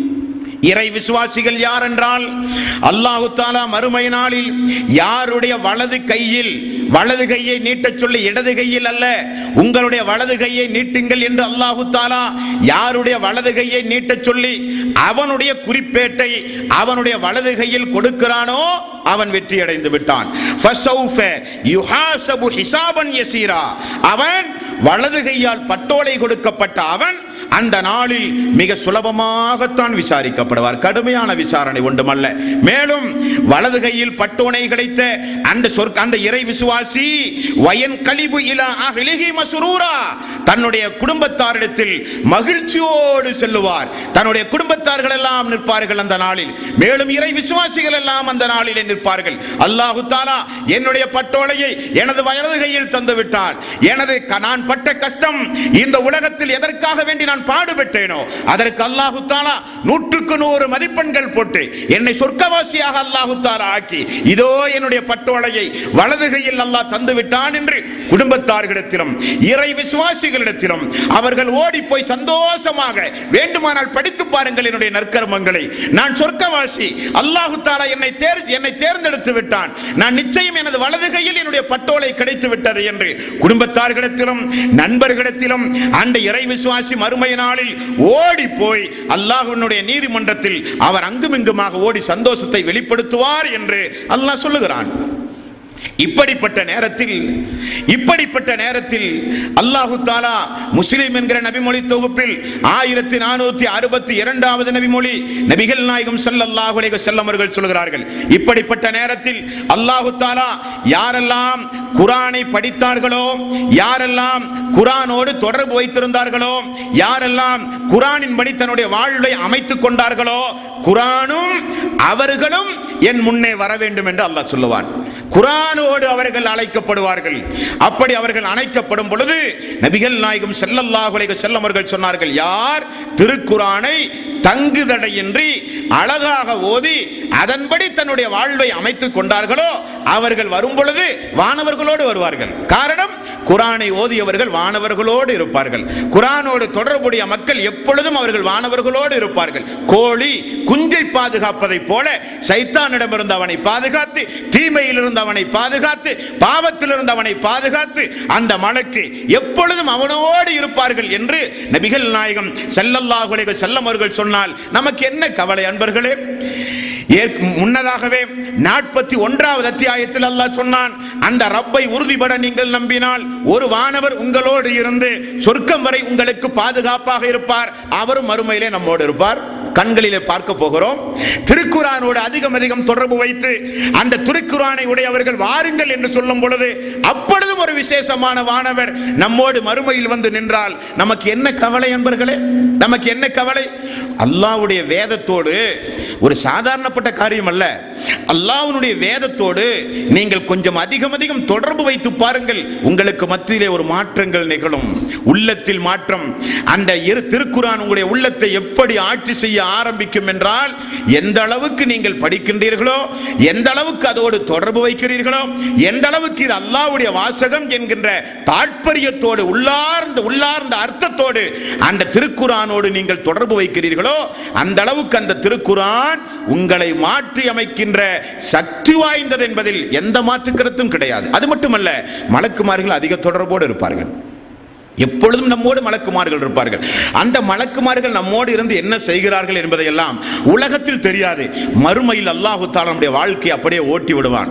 B: இறை விசுவாசிகள் யார் என்றால் அல்லாஹு தாலா மறுமை நாளில் யாருடைய வலது கையில் வலது கையை நீட்டச் சொல்லி இடது கையில் அல்ல உங்களுடைய வலது கையை நீட்டுங்கள் என்று அல்லாஹு தாலா யாருடைய வலது கையை நீட்டச் சொல்லி அவனுடைய குறிப்பேட்டை அவனுடைய வலது கையில் கொடுக்கிறானோ அவன் வெற்றி அடைந்து விட்டான் ஃபஸௌஃப யுஹாசபு ஹிசாபன் யசீரா அவன் வலது கையால் பட்டோலை கொடுக்கப்பட்ட அவன் அந்த நாளில் மிக சுலபமாகத்தான் விசாரிக்கப்படுவார் கடுமையான விசாரணை ஒன்றுமல்ல மேலும் வலது கையில் பட்டோனை கிடைத்த அந்த சொற்க அந்த இறை விசுவாசி வயன் கலிபு இலா அஹ்லிஹி மஸ்ரூரா தன்னுடைய குடும்பத்தாரிடத்தில் மகிழ்ச்சியோடு செல்லுவார் தன்னுடைய குடும்பத்தார்கள் எல்லாம் நிற்பார்கள் அந்த நாளில் மேலும் இறை விசுவாசிகள் எல்லாம் அந்த நாளிலே நிற்பார்கள் அல்லாஹு தாலா என்னுடைய பட்டோலையை எனது வலது கையில் தந்து விட்டான் எனது க- நான் பட்ட கஷ்டம் இந்த உலகத்தில் எதற்காக வேண்டி நான் பாடுபட்டேனோ அதற்கு அல்லாஹு தாலா நூற்றுக்கு நூறு மதிப்பெண்கள் போட்டு என்னை சொர்க்கவாசியாக அல்லாஹு தாலா ஆக்கி இதோ என்னுடைய பட்டோலையை வலது கையில் அல்லாஹ் தந்து விட்டான் என்று குடும்பத்தார்களிடத்திலும் இறை விசுவாசிகளிடத்திலும் அவர்கள் ஓடி போய் சந்தோஷமாக வேண்டுமானால் படித்து பாருங்கள் என்னுடைய நற்கர்மங்களை நான் சொர்க்கவாசி அல்லாஹு தாலா என்னை தேர் என்னை தேர்ந்தெடுத்து விட்டான் நான் நிச்சயம் எனது வலது கையில் என்னுடைய பட்டோலை கிடைத்து விட்டது என்று குடும்பத்தார்களிடத்திலும் நண்பர்களிடத்திலும் அந்த இறை விசுவாசி மறுமை நாளில் ஓடி போய் அல்லாஹ்வினுடைய நீதிமன்றத்தில் அவர் அங்குமிங்குமாக ஓடி சந்தோஷத்தை வெளிப்படுத்துவார் என்று அல்லாஹ் சொல்லுகிறான் இப்படிப்பட்ட நேரத்தில் இப்படிப்பட்ட நேரத்தில் அல்லாஹு தாலா முஸ்லிம் என்கிற நபிமொழி தொகுப்பில் ஆயிரத்தி நானூத்தி அறுபத்தி இரண்டாவது நபிமொழி நபிகள் நாயகம் ஸல்லல்லாஹு அலைஹி வஸல்லம் அவர்கள் சொல்கிறார்கள் இப்படிப்பட்ட நேரத்தில் அல்லாஹு தாலா யாரெல்லாம் குரானை படித்தார்களோ யாரெல்லாம் குரானோடு தொடர்பு வைத்திருந்தார்களோ யாரெல்லாம் குரானின்படி தன்னுடைய வாழ்வை அமைத்துக் கொண்டார்களோ குரானும் அவர்களும் என் முன்னே வர வேண்டும் என்று அல்லாஹ் சொல்லுவான் குரானோடு அவர்கள் அழைக்கப்படுவார்கள் அப்படி அவர்கள் அழைக்கப்படும் பொழுது நபிகள் நாயகம் ஸல்லல்லாஹு அலைஹி வஸல்லம் அவர்கள் சொன்னார்கள் யார் திருக்குரானை தங்குதடையின்றி அழகாக ஓதி அதன்படி தன்னுடைய வாழ்வை அமைத்துக் கொண்டார்களோ அவர்கள் வரும் பொழுது வானவர்களோடு வருவார்கள் காரணம் குரானை ஓதியவர்கள் வானவர்களோடு இருப்பார்கள் குரானோடு தொடர்புடைய மக்கள் எப்பொழுதும் அவர்கள் வானவர்களோடு இருப்பார்கள் கோழி குஞ்சை பாதுகாப்பதைப் போல சைத்தானிடமிருந்து அவனை பாதுகாத்து தீமையிலிருந்து அவனை பாதுகாத்து பாவத்திலிருந்து அவனை பாதுகாத்து அந்த மலக்கு எப்பொழுதும் அவனோடு இருப்பார்கள் என்று நபிகள் நாயகம் ஸல்லல்லாஹு அலைஹி வஸல்லம் அவர்கள் சொன்னால் நமக்கு என்ன கவலை அன்பர்களே ஏற்க- முன்னதாகவே நாற்பத்தி ஒன்றாவது அத்தியாயத்தில் அல்லாஹ் சொன்னான் அந்த ரப்பை உறுதிபட நீங்கள் நம்பினால் ஒரு வானவர் உங்களோடு இருந்து சொர்க்கம் வரை உங்களுக்கு பாதுகாப்பாக இருப்பார் அவரும் மறுமையிலே நம்மோடு இருப்பார் கண்களிலே பார்க்க போகிறோம் திருக்குரானோடு அதிகம் அதிகம் தொடர்பு வைத்து அந்த திருக்குரானை உடையவர்கள் வாருங்கள் என்று சொல்லும் பொழுது அப்பொழுதும் ஒரு விசேஷமான வானவர் நம்மோடு மறுமையில் வந்து நின்றால் நமக்கு என்ன கவலை என்பர்களே நமக்கு என்ன கவலை அல்லாஹ்வுடைய வேதத்தோடு ஒரு சாதாரணப்பட்ட காரியம் அல்ல அல்லாஹ்வுடைய வேதத்தோடு நீங்கள் கொஞ்சம் அதிகம் அதிகம் தொடர்பு வைத்து பாருங்கள் உங்களுக்கு மத்தியிலே ஒரு மாற்றங்கள் நிகழும் உள்ளத்தில் மாற்றம் அந்த இரு திருக்குரான் உங்களுடைய உள்ளத்தை எப்படி ஆட்சி செய்ய ஆரம்பிக்கும் என்றால் எந்த அளவுக்கு நீங்கள் படிக்கின்றீர்களோ எந்த அளவுக்கு அதோடு தொடர்பு வைக்கிறீர்களோ எந்த அளவுக்கு இது அல்லாஹ்வுடைய வாசகம் என்கின்ற தாற்பயத்தோடு உள்ளார்ந்த உள்ளார்ந்த அர்த்தத்தோடு அந்த திருக்குரானோடு நீங்கள் தொடர்பு வைக்கிறீர்களோ அந்த அளவுக்கு அந்த திருக்குரான் உங்களை மாற்றி அமைக்கின்ற சக்தி வாய்ந்தது என்பதில் எந்த மாற்று கருத்தும் கிடையாது அது மட்டுமல்ல மலக்குமார்கள் அதிக தொடர்போடு இருப்பார்கள் எப்பொழுதும் நம்மோடு மலக்குமார்கள் இருப்பார்கள் அந்த மலக்குமார்கள் நம்மோடு இருந்து என்ன செய்கிறார்கள் என்பதையெல்லாம் உலகத்தில் தெரியாது மறுமையில் அல்லாஹு தாலா நம்முடைய வாழ்க்கையை அப்படியே ஓட்டி விடுவான்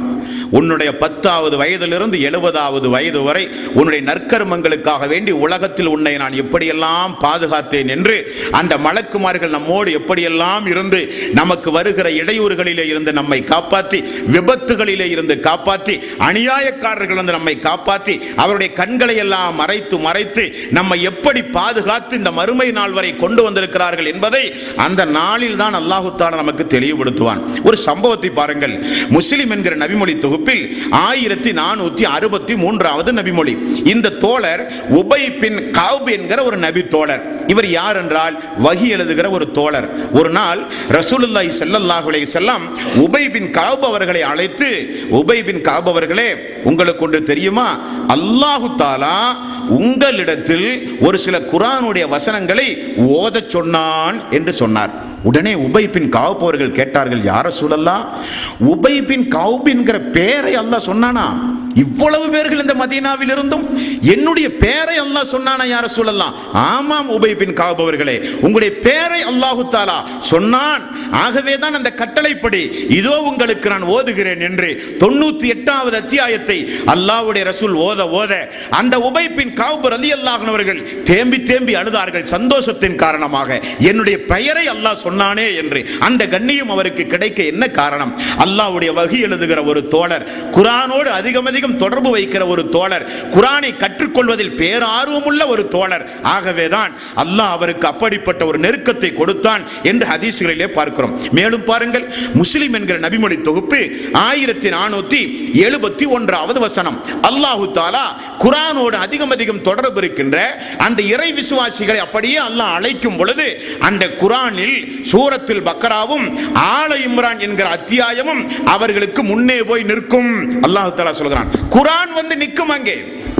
B: உன்னுடைய பத்தாவது வயதிலிருந்து எழுபதாவது வயது வரை உன்னுடைய நற்கர்மங்களுக்காக வேண்டி உலகத்தில் உன்னை நான் எப்படியெல்லாம் பாதுகாத்தேன் என்று அந்த மலக்குமார்கள் நம்மோடு எப்படியெல்லாம் இருந்து நமக்கு வருகிற இடையூறுகளிலே இருந்து நம்மை காப்பாற்றி விபத்துகளிலே இருந்து காப்பாற்றி அநியாயக்காரர்கள் இருந்து நம்மை காப்பாற்றி அவருடைய கண்களை எல்லாம் மறைத்து மறைத்து நம்மை எப்படி பாதுகாத்து இந்த மறுமை நாள் வரை கொண்டு வந்திருக்கிறார்கள் என்பதை அந்த நாளில் தான் அல்லாஹு தாலா நமக்கு தெளிவுபடுத்துவான் ஒரு சம்பவத்தை பாருங்கள் முஸ்லிம் என்கிற நபிமொழி தொகுப்பில் ஆயிரத்தி நானூத்தி அறுபத்தி மூன்றாவது நபிமொழி இந்த தோழர் உபை பின் காப் என்கிற ஒரு நபி தோழர் இவர் யார் என்றால் வகி எழுதுகிற ஒரு தோழர் ஒரு நாள் ரசூலுல்லாஹி ஸல்லல்லாஹு அலைஹி வஸல்லம் உபை பின் காப் அவர்களை அழைத்து உபை பின் காப் அவர்களே உங்களுக்கு ஒன்று தெரியுமா அல்லாஹு தாலா உங்களிடத்தில் ஒரு சில குரானுடைய வசனங்களை ஓதச் சொன்னான் என்று சொன்னார் உடனே உபை பின் காவ் அவர்கள் கேட்டார்கள் யார சூழல்லாம் உபை பின் காவ் என்கிற பேரை அல்லாஹ் சொன்னானா இவ்வளவு பேர்கள் இந்த மதீனாவில் இருந்தும் என்னுடைய பேரை அல்லாஹ் சொன்னானா யார சூழல்லாம் ஆமாம் உபை பின் காவ் அவர்களே உங்களுடைய பேரை அல்லாஹு தாலா சொன்னான் ஆகவே தான் அந்த கட்டளைப்படி இதோ உங்களுக்கு நான் ஓதுகிறேன் என்று தொண்ணூத்தி எட்டாவது அத்தியாயத்தை அல்லாஹ்வுடைய ரசூல் ஓத ஓத அந்த உபைப்பின் காவுபர் அலி அல்லாஹனவர்கள் தேம்பி தேம்பி அழுதார்கள் சந்தோஷத்தின் காரணமாக என்னுடைய பெயரை அல்லாஹ் சொன்னானே என்று அந்த கண்ணியம் அவருக்கு கிடைக்க என்ன காரணம் அல்லாஹ்வுடைய வகி எழுதுகிற ஒரு தோழர் குரானோடு அதிகம் அதிகம் தொடர்பு வைக்கிற ஒரு தோழர் குரானை கற்றுக்கொள்வதில் பேரார்வமுள்ள ஒரு தோழர் ஆகவேதான் அல்லாஹ் அவருக்கு அப்படிப்பட்ட ஒரு நெருக்கத்தை கொடுத்தான் என்று ஹதீஸ்களிலே பார்க்கிறோம் மேலும் பாருங்கள் முஸ்லிம் என்கிற நபிமொழி தொகுப்பு ஆயிரத்தி நானூத்தி எழுபத்தி ஒன்றாவது வசனம் அல்லாஹு தாலா குரானோடு அதிகம் அதிகம் தொடர்பு இருக்கின்ற அந்த இறை விசுவாசிகளை அப்படியே அல்லாஹ் அழைக்கும் பொழுது அந்த குரானில் சூரத்தில் பக்கராவும் ஆல இம்ரான் என்கிற அத்தியாயமும் அவர்களுக்கு முன்னே போய் நிற்கும் அல்லாஹு தாலா சொல்கிறான் குரான் வந்து நிற்கும் அங்கே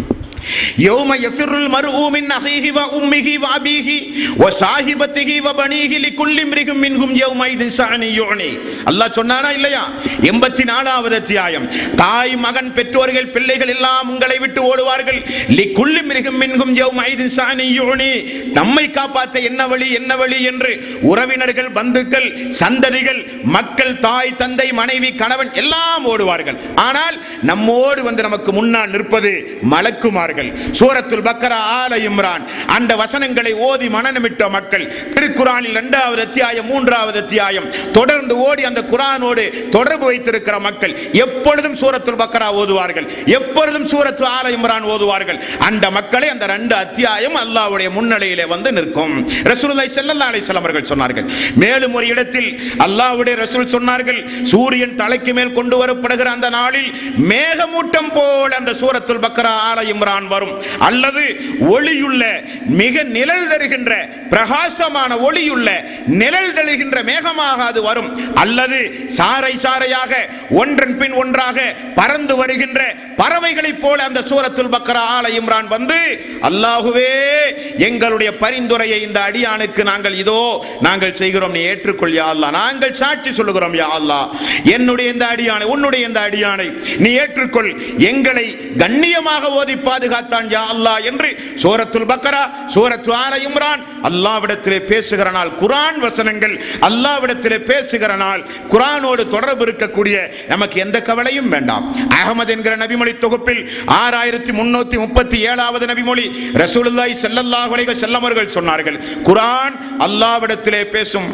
B: يوم يفر المرء من أخيه وأمه وأبيه وصاحبته وبنيه لكل امرئ منهم يومئذ شأن يغني அல்லாஹ் சொன்னானா இல்லையா எண்பத்தி நாலாவது அத்தியாயம் தாய் மகன் பெற்றோர்கள் பிள்ளைகள் எல்லாம் உங்களை விட்டு ஓடுவார்கள் லிக்குள்ளி மிருகம் மின்கும் யௌமைது சாணி யோனி நம்மை காப்பாற்ற என்ன வழி என்ன வழி என்று உறவினர்கள் பந்துக்கள் சந்ததிகள் மக்கள் தாய் தந்தை மனைவி கணவன் எல்லாம் ஓடுவார்கள் ஆனால் நம்மோடு வந்து நமக்கு முன்னால் நிற்பது மலக்குமார்கள் சூரத்துல் பக்கரா ஆல இம்ரான் அந்த வசனங்களை ஓதி மனநமிட்ட மக்கள் திருக்குறானில் இரண்டாவது அத்தியாயம் மூன்றாவது அத்தியாயம் தொடர்ந்து ஓடி அந்த குரானோடு தொடர்பு வைத்திருக்கிற மக்கள் எப்பொழுதும் சூரத்துல் பக்கரா ஓதுவார்கள் எப்பொழுதும் சூரத்து ஆல இம்ரான் ஓதுவார்கள் அந்த மக்களை அந்த ரெண்டு அத்தியாயம் அல்லாஹ்வுடைய முன்னிலையிலே வந்து நிற்கும் ரசூலுல்லாஹி ஸல்லல்லாஹு அலைஹி வஸல்லம் அவர்கள் சொன்னார்கள் மேலும் ஒரு இடத்தில் அல்லாஹ்வுடைய ரசூல் சொன்னார்கள் சூரியன் தலைக்கு மேல் கொண்டு வரப்படுகிற அந்த நாளில் மேகமூட்டம் போல அந்த சூரத்துல் பக்கரா ஆல இம்ரான் வரும் அல்லது ஒளியுள்ள மிக நிழல் தருகின்ற பிரகாசமான ஒளியுள்ள நிழல் தருகின்ற மேகமாக அது வரும் அல்லது சாறை சாறையாக ஒன்றன் பின் ஒன்றாக பறந்து வருகின்ற பறவைகளைப் போல அந்த சூரத்துல் பக்கரா ஆல இம்ரான் வந்து அல்லாஹுவே எங்களுடைய பரிந்துரையை இந்த அடியானுக்கு நாங்கள் இதோ நாங்கள் செய்கிறோம் நீ ஏற்றுக்கொள் யா அல்லாஹ் நாங்கள் சாட்சி சொல்லுகிறோம் யா அல்லாஹ் என்னுடைய இந்த அடியானை உன்னுடைய இந்த அடியானை நீ ஏற்றுக்கொள் எங்களை கண்ணியமாக ஓதி பாதுகாத்தான் யா அல்லாஹ் என்று சூரத்துல் பக்கரா சூரத்து ஆல இம்ரான் அல்லாவிடத்திலே பேசுகிற நாள் குரான் வசனங்கள் அல்லாவிடத்திலே பேசுகிற நாள் குரானோடு தொடர்பு இருக்கக்கூடிய நமக்கு எந்த கவலையும் வேண்டாம் அகமது என்கிற நபிமொழி தொகுப்பில் ஆறாயிரத்தி முன்னூத்தி முப்பத்தி ஏழாவது நபிமொழி ரசூலுல்லாஹி ஸல்லல்லாஹு அலைஹி வஸல்லம் அவர்கள் சொன்னார்கள் குரான் அல்லாவிடத்திலே பேசும்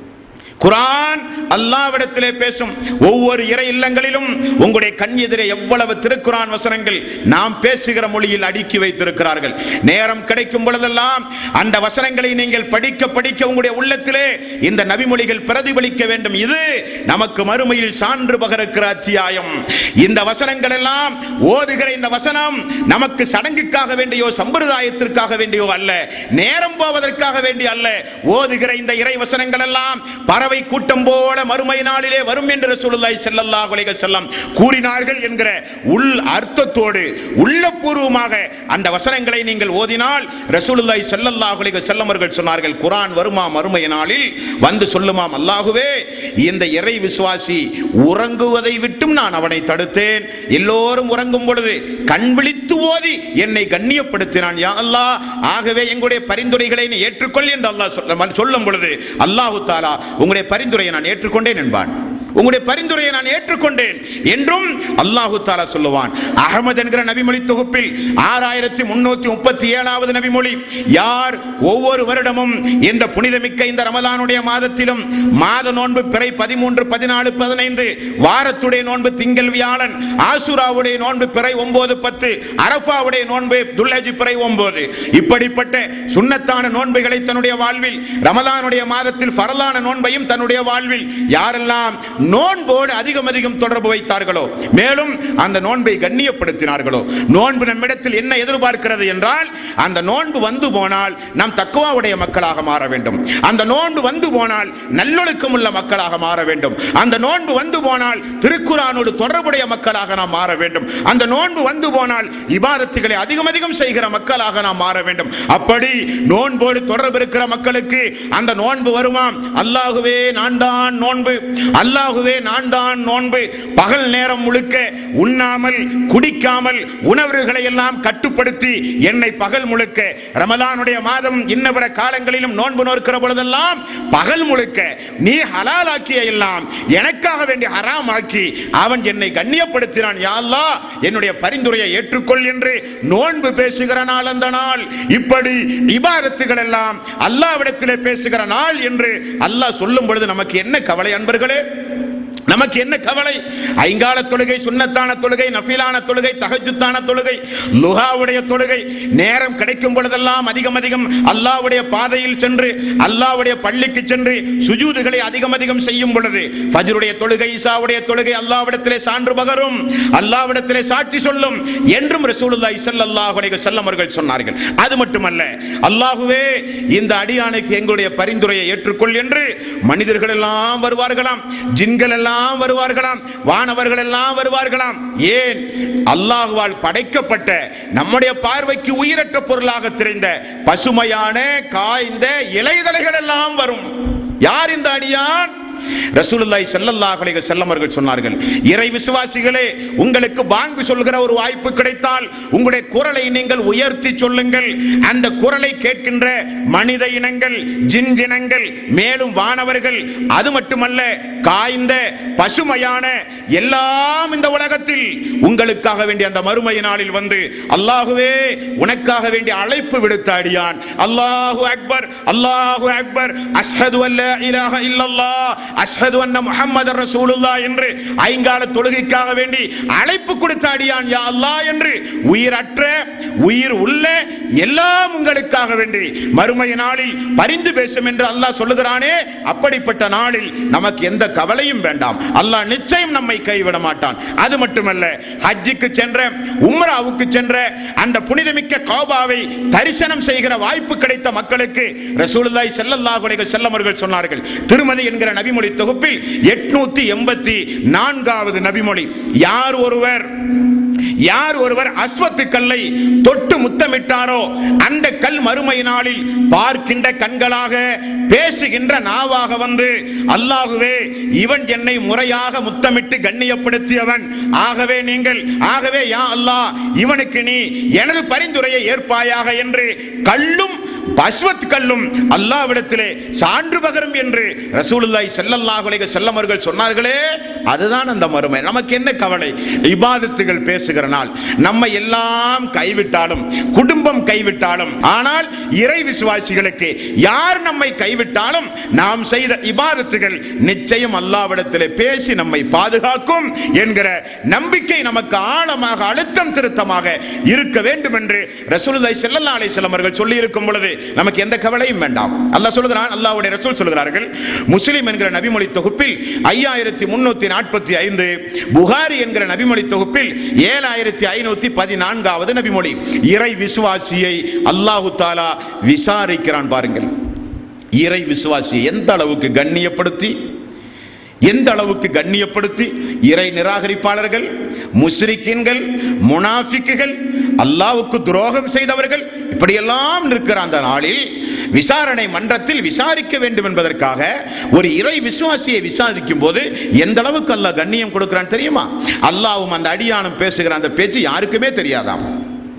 B: குரான் அல்லாவிடத்திலே பேசும் ஒவ்வொரு இறை இல்லங்களிலும் உங்களுடைய கண் எதிரே எவ்வளவு திருக்குரான் வசனங்கள் நாம் பேசுகிற மொழியில் அடுக்கி வைத்திருக்கிறார்கள் நேரம் கிடைக்கும் பொழுதெல்லாம் அந்த வசனங்களை நீங்கள் படிக்க படிக்க உங்களுடைய உள்ளத்திலே இந்த நபிமொழிகள் பிரதிபலிக்க வேண்டும் இது நமக்கு மறுமையில் சான்று பகருக்கிற அத்தியாயம் இந்த வசனங்கள் எல்லாம் ஓதுகிற இந்த வசனம் நமக்கு சடங்குக்காக வேண்டியோ சம்பிரதாயத்திற்காக வேண்டியோ அல்ல நேரம் போவதற்காக வேண்டிய அல்ல ஓதுகிற இந்த இறை வசனங்கள் எல்லாம் பறவை கூட்டம் போல மறுமை நாளிலே வரும் என்று ரசூலுல்லாஹி ஸல்லல்லாஹு அலைஹி வஸல்லம் கூறினார்கள் என்கிற உள் அர்த்தத்தோடு உள்ளபூர்வமாக அந்த வசனங்களை நீங்கள் ஓதினால் ரசூலுல்லாஹி ஸல்லல்லாஹு அலைஹி வஸல்லம் அவர்கள் சொன்னார்கள் குர்ஆன் வருமா மறுமை நாளில் வந்து சொல்லுமாம் அல்லாஹுவே இந்த இறை விசுவாசி உறங்குவதை விட்டும் நான் அவனை தடுத்தேன் எல்லோரும் உறங்கும் பொழுது கண் விழித்து ஓதி என்னை கண்ணியப்படுத்தினான் யா அல்லாஹ் ஆகவே எங்களுடைய பரிந்துரைகளை நீ ஏற்றுக்கொள் என்று அல்லாஹ் சொல்ல சொல்லும் பொழுது அல்லாஹு தாலா உங்களுடைய பரிந்துரையை நான் ஏற்றுக்கொண்டேன் என்பான் உங்களுடைய பரிந்துரையை நான் ஏற்றுக்கொண்டேன் என்றும் அல்லாஹு தாலா சொல்லுவான் அகமது என்கிற நபிமொழி தொகுப்பில் ஆறாயிரத்தி முன்னூத்தி முப்பத்தி ஏழாவது நபிமொழி யார் ஒவ்வொரு வருடமும் இந்த புனிதமிக்க இந்த ரமலானுடைய மாதத்திலும் மாத நோன்பு பிறை பதிமூன்று பதினாலு பதினைந்து வாரத்துடைய நோன்பு திங்கள் வியாழன் ஆசுராவுடைய நோன்பு பிறை ஒன்பது பத்து அரஃபாவுடைய நோன்பு துல்லஜி பிறை ஒன்பது இப்படிப்பட்ட சுன்னத்தான நோன்புகளை தன்னுடைய வாழ்வில் ரமலானுடைய மாதத்தில் ஃபரலான நோன்பையும் தன்னுடைய வாழ்வில் யாரெல்லாம் நோன்போடு அதிகம் அதிகம் தொடர்பு வைத்தார்களோ மேலும் அந்த நோன்பை கண்ணியப்படுத்தினார்களோ நோன்பு நம்மிடத்தில் என்ன எதிர்பார்க்கிறது என்றால் அந்த நோன்பு வந்து போனால் நாம் தக்குவாவுடைய மக்களாக மாற வேண்டும் அந்த நோன்பு வந்து போனால் நல்லொழுக்கம் உள்ள மக்களாக மாற வேண்டும் அந்த நோன்பு வந்து போனால் திருக்குறானோடு தொடர்புடைய மக்களாக நாம் மாற வேண்டும் அந்த நோன்பு வந்து போனால் இபாதத்துகளை அதிகம் அதிகம் செய்கிற மக்களாக நாம் மாற வேண்டும் அப்படி நோன்போடு தொடர்பு இருக்கிற மக்களுக்கு அந்த நோன்பு வருமாம் அல்லாஹுவே நான் தான் நோன்பு அல்லாஹுவே நான் தான் நோன்பு பகல் நேரம் முழுக்க உண்ணாமல் குடிக்காமல் உணவுகளை எல்லாம் கட்டுப்படுத்தி என்னை பகல் முழுக்க ரமலானுடைய மாதம் இன்னபிற காலங்களிலும் நோன்பு நோக்கிற பொழுதெல்லாம் பகல் முழுக்க நீ ஹலாலாக்கிய எல்லாம் எனக்காக வேண்டி ஹராம் ஆக்கி அவன் என்னை கண்ணியப்படுத்தினான் யா அல்லாஹ் என்னுடைய பரிந்துரையை ஏற்றுக்கொள் என்று நோன்பு பேசுகிற நாள் அந்த நாள் இப்படி இபாதத்துகள் எல்லாம் அல்லாவிடத்திலே பேசுகிற நாள் என்று அல்லாஹ் சொல்லும் பொழுது நமக்கு என்ன கவலை அன்பர்களே நமக்கு என்ன கவலை ஐங்கால தொழுகை சுன்னத்தான தொழுகை நஃபிலான தொழுகை தஹஜுத்தான தொழுகை லுஹாவுடைய தொழுகை நேரம் கிடைக்கும் பொழுதெல்லாம் அதிகம் அதிகம் அல்லாஹ்வுடைய பாதையில் சென்று அல்லாஹ்வுடைய பள்ளிக்கு சென்று சுஜூதுகளை அதிகம் அதிகம் செய்யும் பொழுது ஃபஜ்ருடைய தொழுகை இசாவுடைய தொழுகை அல்லாஹ்விடத்திலே சான்று பகரும் அல்லாஹ்விடத்திலே சாட்சி சொல்லும் என்றும் ரசூலுல்லாஹி ஸல்லல்லாஹு அலைஹி வஸல்லம் அவர்கள் சொன்னார்கள் அது மட்டுமல்ல அல்லாஹ்வே இந்த அடியானுக்கு எங்களுடைய பரிந்துரையை ஏற்றுக்கொள் என்று மனிதர்கள் எல்லாம் வருவார்களாம் ஜின்கள் எல்லாம் வருவார்களாம் வானவர்கள் எல்லாம் வருவார்களாம் ஏன் அல்லாஹுவால் படைக்கப்பட்ட நம்முடைய பார்வைக்கு உயிரற்ற பொருளாக தெரிந்த பசுமையான காய்ந்த இலைதலைகள் எல்லாம் வரும் யார் இந்த அடியான் ரசூலுல்லாஹி ஸல்லல்லாஹு அலைஹி வஸல்லம் அவர்கள் சொன்னார்கள் இறை விசுவாசிகளே உங்களுக்கு பாங்கு சொல்கிற ஒரு வாய்ப்பு கிடைத்தால் உங்களுடைய குரலை நீங்கள் உயர்த்தி சொல்லுங்கள் அந்த குரலை கேட்கின்ற மனித இனங்கள் ஜின் இனங்கள் மேலும் வானவர்கள் அது மட்டுமல்ல காய்ந்த பசுமையான எல்லாம் இந்த உலகத்தில் உங்களுக்காக வேண்டிய அந்த மறுமை நாளில் வந்து அல்லாஹுவே உனக்காக வேண்டிய அழைப்பு விடுத்த அடியான் அல்லாஹு அக்பர் அல்லாஹு அக்பர் அஷ்ஹது அல்ல இலாஹ இல்லல்லாஹ் அஷ்ஹது அன்ன முஹம்மது ரசூலுல்லாஹ் என்று ஐங்கால தொழுகைக்காக வேண்டி அழைப்பு கொடுத்த அடியான் யா அல்லாஹ் என்று உயிரற்ற உயிர் உள்ள எல்லாம் உங்களுக்காக வேண்டி மறுமை நாளில் பரிந்து பேசும் என்று அல்லாஹ் சொல்லுகிறானே அப்படிப்பட்ட நாளில் நமக்கு எந்த கவலையும் வேண்டாம் அல்லாஹ் நிச்சயம் நம்மை கைவிட மாட்டான் அது மட்டுமல்ல ஹஜ்ஜுக்கு சென்ற உம்ராவுக்கு சென்ற அந்த புனிதமிக்க காபாவை தரிசனம் செய்கிற வாய்ப்பு கிடைத்த மக்களுக்கு ரசூலுல்லாஹி ஸல்லல்லாஹு அலைஹி வஸல்லம் அவர்கள் சொன்னார்கள் திருமதி என்கிற நபிமொழி தொகுப்பில் எட்நூத்தி எண்பத்தி நான்காவது நபிமொழி யார் ஒருவர் யார் ஒருவர் அஸ்வத்து கல்லை தொட்டு முத்தமிட்டாரோ அந்த கல் மறுமை நாளில் பார்க்கின்ற கண்களாக பேசுகின்ற நாவாக வந்து அல்லாஹுவே இவன் என்னை முறையாக முத்தமிட்டு கண்ணியப்படுத்தியவன் ஆகவே நீங்கள் ஆகவே யா அல்லாஹ் இவனுக்கு நீ எனது பரிந்துரையை ஏற்பாயாக என்று கல்லும் பஸ்வத் கல்லும் அல்லாவிடத்திலே சான்று பகரும் என்று ரசூலுல்லாஹி ஸல்லல்லாஹு அலைஹி வஸல்லம் அவர்கள் சொன்னார்களே அதுதான் அந்த மறுமை நமக்கு என்ன கவலை இபாதத்துகள் பேசுகிற நாள் நம்ம எல்லாம் கைவிட்டாலும் குடும்பம் கைவிட்டாலும் ஆனால் இறை விசுவாசிகளுக்கு யார் நம்மை கைவிட்டாலும் நாம் செய்த இபாதத்துகள் நிச்சயம் அல்லாவிடத்திலே பேசி நம்மை பாதுகாக்கும் என்கிற நம்பிக்கை நமக்கு ஆழமாக அழுத்தம் திருத்தமாக இருக்க வேண்டும் என்று ரசூலுல்லாஹி ஸல்லல்லாஹு அலைஹி வஸல்லம் அவர்கள் சொல்லி இருக்கும் பொழுது நமக்கு எந்த கவலையும் வேண்டாம் அல்லாஹ் சொல்கிறான் அல்லாஹ்வுடைய ரசூல் சொல்கிறார்கள் முஸ்லிம் என்கிற நபிமொழி தொகுப்பில் ஐயாயிரத்தி முன்னூத்தி நாற்பத்தி ஐந்து புகாரி என்கிற நபிமொழி தொகுப்பில் ஏழாயிரத்தி ஐநூத்தி பதினான்காவது நபிமொழி இறை விசுவாசியை அல்லாஹு தாலா விசாரிக்கிறான் பாருங்கள் இறை விசுவாசியை எந்த அளவுக்கு கண்ணியப்படுத்தி எந்த அளவுக்கு கண்ணியப்படுத்தி இறை நிராகரிப்பாளர்கள் முஸ்ரிக்கின்கள் முனாஃபிக்குகள் அல்லாவுக்கு துரோகம் செய்தவர்கள் இப்படியெல்லாம் இருக்கிற அந்த நாளில் விசாரணை மன்றத்தில் விசாரிக்க வேண்டும் என்பதற்காக ஒரு இறை விசுவாசியை விசாரிக்கும் போது எந்த அளவுக்கு அல்லாஹ் கண்ணியம் கொடுக்கிறான் தெரியுமா அல்லாவும் அந்த அடியானும் பேசுகிற அந்த பேச்சு யாருக்குமே தெரியாதாம்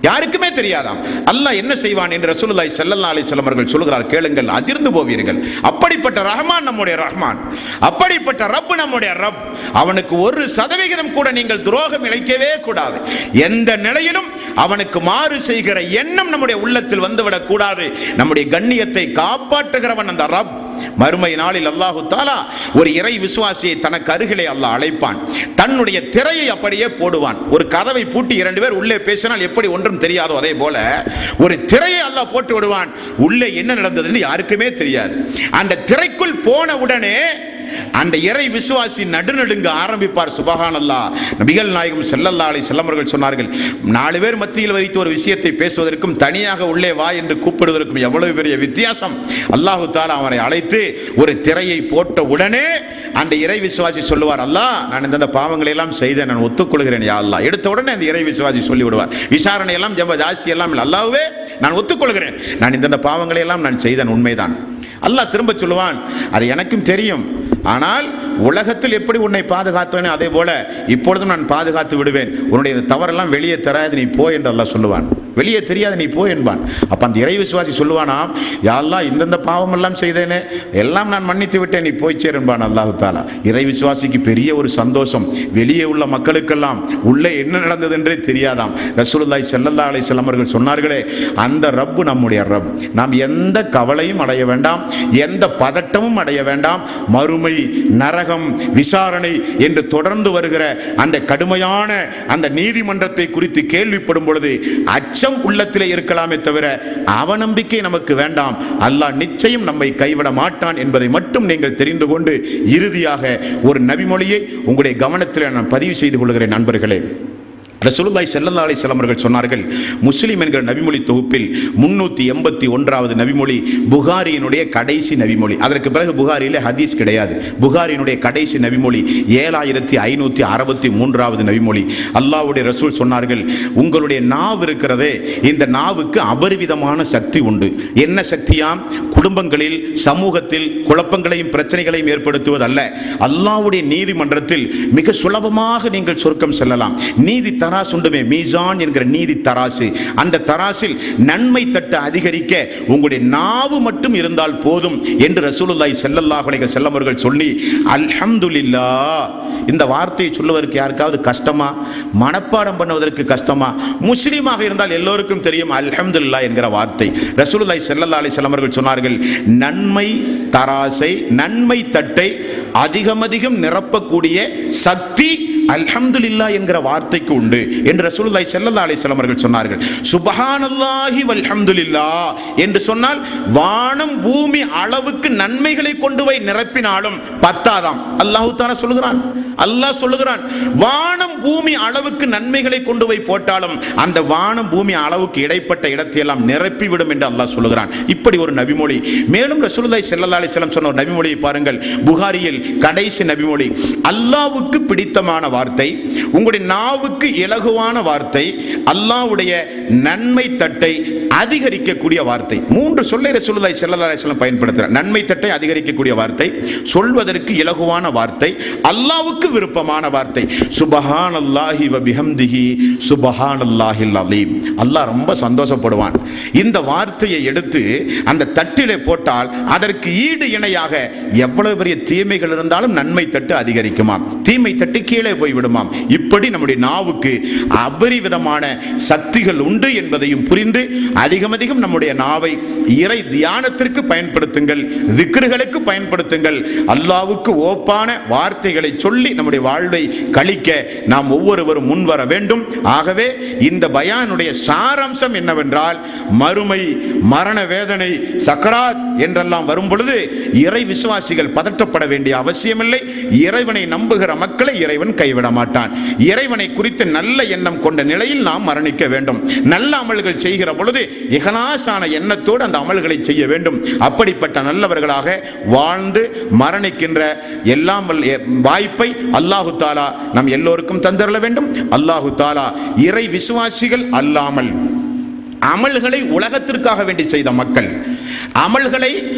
B: யாருக்குமே தெரியாதாம் அல்லாஹ் என்ன செய்வான் என்று ரசூலுல்லாஹி ஸல்லல்லாஹு அலைஹி வஸல்லம் அவர்கள் சொல்கிறார் கேளுங்கள் அதிர்ந்து போவீர்கள் அப்படிப்பட்ட ரஹ்மான் நம்முடைய ரஹ்மான் அப்படிப்பட்ட ரப் நம்முடைய ரப் அவனுக்கு ஒரு சதவிகிதம் கூட நீங்கள் துரோகம் இழைக்கவே கூடாது எந்த நிலையிலும் அவனுக்கு மாறு செய்கிற எண்ணம் நம்முடைய உள்ளத்தில் வந்துவிடக் கூடாது நம்முடைய கண்ணியத்தை காப்பாற்றுகிறவன் அந்த ரப் மறுமை நாளில் அல்லாஹு தாலா ஒரு இறை விசுவாசியை தனக்கு அருகிலே அல்லாஹ் அழைப்பான் தன்னுடைய திரையை அப்படியே போடுவான் ஒரு கதவை பூட்டி இரண்டு பேர் உள்ளே பேசினால் எப்படி ஒன்றும் தெரியாதோ அதே போல ஒரு திரையை அல்லாஹ் போட்டு விடுவான் உள்ளே என்ன நடந்ததுன்னு யாருக்குமே தெரியாது அந்த திரைக்குள் போன உடனே அந்த இறை விசுவாசி நடுநடுங்க ஆரம்பிப்பார் சுபஹான் அல்லா நபிகள் நாயகம் செல்லல்லா அலை செல்லமர்கள் சொன்னார்கள் நாலு பேர் மத்தியில் வைத்து ஒரு விஷயத்தை பேசுவதற்கும் தனியாக உள்ளே வா என்று கூப்பிடுவதற்கும் எவ்வளவு பெரிய வித்தியாசம் அல்லாஹு தாலா அவரை அழைத்து ஒரு திரையை போட்ட உடனே அந்த இறை விசுவாசி சொல்லுவார் அல்லாஹ் நான் இந்த பாவங்களை எல்லாம் செய்தேன் நான் ஒத்துக்கொள்கிறேன் யா அல்லாஹ் எடுத்த உடனே அந்த இறை விசுவாசி சொல்லி விடுவார் விசாரணை எல்லாம் ஜம்ப ஜாஸ்தி எல்லாம் இல்லை அல்லாஹ்வே நான் ஒத்துக்கொள்கிறேன் நான் இந்த பாவங்களை எல்லாம் நான் செய்தேன் உண்மைதான் அல்லாஹ் திரும்ப சொல்லுவான் அது எனக்கும் தெரியும் ஆனால் உலகத்தில் எப்படி உன்னை பாதுகாத்தவனே அதே போல இப்பொழுதும் நான் பாதுகாத்து விடுவேன் உன்னுடைய இந்த தவறெல்லாம் வெளியே தராது நீ போ என்று அல்லாஹ் சொல்லுவான் வெளியே தெரியாது நீ போ என்பான் அப்ப அந்த இறை விசுவாசி சொல்லுவானாம் யாரெல்லாம் இந்தந்த பாவம் எல்லாம் செய்தேனே எல்லாம் நான் மன்னித்து விட்டேன் நீ போய் சேர் என்பான் அல்லாஹு தாலா இறை விசுவாசிக்கு பெரிய ஒரு சந்தோஷம் வெளியே உள்ள மக்களுக்கெல்லாம் உள்ளே என்ன நடந்தது என்றே தெரியாதாம் ரசூலுல்லாஹி ஸல்லல்லாஹு அலைஹி வஸல்லம் அவர்கள் சொன்னார்களே அந்த ரப்பு நம்முடைய ரப் நாம் எந்த கவலையும் அடைய வேண்டாம் எந்த பதட்டமும் அடைய வேண்டாம் மறுமை நரகம் விசாரணை என்று தொடர்ந்து வருகிற அந்த கடுமையான அந்த நீதிமன்றத்தை குறித்து கேள்விப்படும் பொழுது அச்சம் உள்ளத்திலே இருக்கலாமே தவிர அவநம்பிக்கை நமக்கு வேண்டாம் அல்லாஹ் நிச்சயம் நம்மை கைவிட மாட்டான் என்பதை மட்டும் நீங்கள் தெரிந்து கொண்டு இறுதியாக ஒரு நபிமொழியை உங்களுடைய கவனத்தில் நான் பதிவு செய்து கொள்கிறேன் நண்பர்களே ரசூலுல்லாஹி ஸல்லல்லாஹு அலைஹி வஸல்லம் அவர்கள் சொன்னார்கள் முஸ்லிம் என்கிற நபிமொழி தொகுப்பில் முன்னூற்றி எண்பத்தி ஒன்றாவது நபிமொழி புகாரியினுடைய கடைசி நபிமொழி அதற்கு பிறகு புகாரியில் ஹதீஸ் கிடையாது புகாரியினுடைய கடைசி நபிமொழி ஏழாயிரத்தி ஐநூற்றி அறுபத்தி மூன்றாவது நபிமொழி அல்லாஹ்வுடைய ரசூல் சொன்னார்கள் உங்களுடைய நாவு இருக்கிறதே இந்த நாவுக்கு அபரிவிதமான சக்தி உண்டு என்ன சக்தியாம் குடும்பங்களில் சமூகத்தில் குழப்பங்களையும் பிரச்சனைகளையும் ஏற்படுத்துவதல்ல அல்லாஹ்வுடைய நீதிமன்றத்தில் மிக சுலபமாக நீங்கள் சொர்க்கம் செல்லலாம் நீதி தராசு உண்டுமே மீசான் என்கிற நீதி தராசு அந்த தராசில் நன்மை தட்டு அதிகரிக்க உங்களுடைய நாவு மட்டும் இருந்தால் போதும் என்று ரசூலுல்லாஹி ஸல்லல்லாஹு அலைஹி வஸல்லம் அவர்கள் சொல்லி அல்ஹம்துலில்லாஹ் இந்த வார்த்தையை சொல்லுவதற்கு யாருக்காவது கஷ்டமா மனப்பாடம் பண்ணுவதற்கு கஷ்டமா முஸ்லீமாக இருந்தால் எல்லோருக்கும் தெரியும் அல்ஹம்துலில்லாஹ் என்கிற வார்த்தை ரசூலுல்லாஹி ஸல்லல்லாஹு அலைஹி வஸல்லம் அவர்கள் சொன்னார்கள் நன்மை தராசை நன்மை தட்டை அதிகம் அதிகம் நிரப்பக்கூடிய சக்தி அல்ஹம்துலில்லா என்கிற வார்த்தைக்கு உண்டு என்று ரசூலுல்லாஹி ஸல்லல்லாஹு அலைஹி வஸல்லம் அவர்கள் சொன்னார்கள் சுப்ஹானல்லாஹி வல்ஹம்துலில்லா என்று சொன்னால் வானம் பூமி அளவுக்கு நன்மைகளை கொண்டு போய் நிரப்பினாலும் பத்தாதாம் அல்லாஹ் தஆலா சொல்லுகிறான் அல்லாஹ் சொல்லுகிறான் வானம் பூமி அளவுக்கு நன்மைகளை கொண்டு போய் போட்டாலும் அந்த வானம் பூமி அளவுக்கு இடைப்பட்ட இடத்தை எல்லாம் நிரப்பி விடும் என்று அல்லாஹ் சொல்லுகிறான் இப்படி ஒரு நபிமொழி மேலும் ரசூலுல்லாஹி ஸல்லல்லாஹு அலைஹி வஸல்லம் சொன்ன ஒரு நபிமொழியை பாருங்கள் புகாரியில் கடைசி நபிமொழி அல்லாஹ்வுக்கு பிடித்தமான வார்த்தை உங்களுடைய நாவுக்கு இலகுவான வார்த்தை அல்லாஹ்வுடைய நன்மை தட்டை அதிகரிக்கக்கூடிய வார்த்தை மூன்று சொல்லை ரசூலுல்லாஹி ஸல்லல்லாஹு அலைஹி வஸல்லம் பயன்படுத்துகிறார் நன்மை தட்டை அதிகரிக்கக்கூடிய வார்த்தை சொல்வதற்கு இலகுவான வார்த்தை அல்லாஹ்வுக்கு விருப்பமான வார்த்தை சுபஹானல்லாஹி வ பிஹம்திஹி சுபஹானல்லாஹில் அலீம் அல்லாஹ் ரொம்ப சந்தோஷப்படுவான் இந்த வார்த்தையை எடுத்து அந்த தட்டிலே போட்டால் அதற்கு ஈடு இணையாக எவ்வளவு பெரிய தீமைகள் இருந்தாலும் நன்மை தட்டு அதிகரிக்குமாம் தீமை தட்டு கீழே போய் விடுமாம் இப்படி நம்முடைய நாவுக்கு அபரிவிதமான சக்திகள் உண்டு என்பதையும் புரிந்து அதிகம் அதிகம் நம்முடைய நாவை இறை தியானத்திற்கு பயன்படுத்துங்கள் திக்ருகளுக்கு பயன்படுத்துங்கள் அல்லாவுக்கு ஓப்பான வார்த்தைகளை சொல்லி நம்முடைய வாழ்வை கழிக்க நாம் ஒவ்வொருவரும் முன்வர வேண்டும் ஆகவே இந்த பயானுடைய சாராம்சம் என்னவென்றால் மறுமை மரண வேதனை சக்கராத் என்றெல்லாம் வரும் பொழுது இறை விசுவாசிகள் பதற்றப்பட வேண்டிய அவசியமில்லை இறைவனை நம்புகிற மக்களை இறைவன் கைவிட மாட்டான் இறைவனை குறித்து நல்ல எண்ணம் கொண்ட நிலையில் நாம் மரணிக்க வேண்டும் நல்ல அமல்கள் செய்கிற பொழுது இகலாசான எண்ணத்தோடு அந்த அமல்களை செய்ய வேண்டும் அப்படிப்பட்ட நல்லவர்களாக வாழ்ந்து மரணிக்கின்ற எல்லாம் வல்ல- எ- வாய்ப்பை அல்லாஹு தாலா நம் எல்லோருக்கும் தந்தரல வேண்டும் அல்லாஹு தாலா இறை விசுவாசிகள் அல்லாமல் அமல்களை உலகத்திற்காக வேண்டி செய்த மக்கள் அமல்களை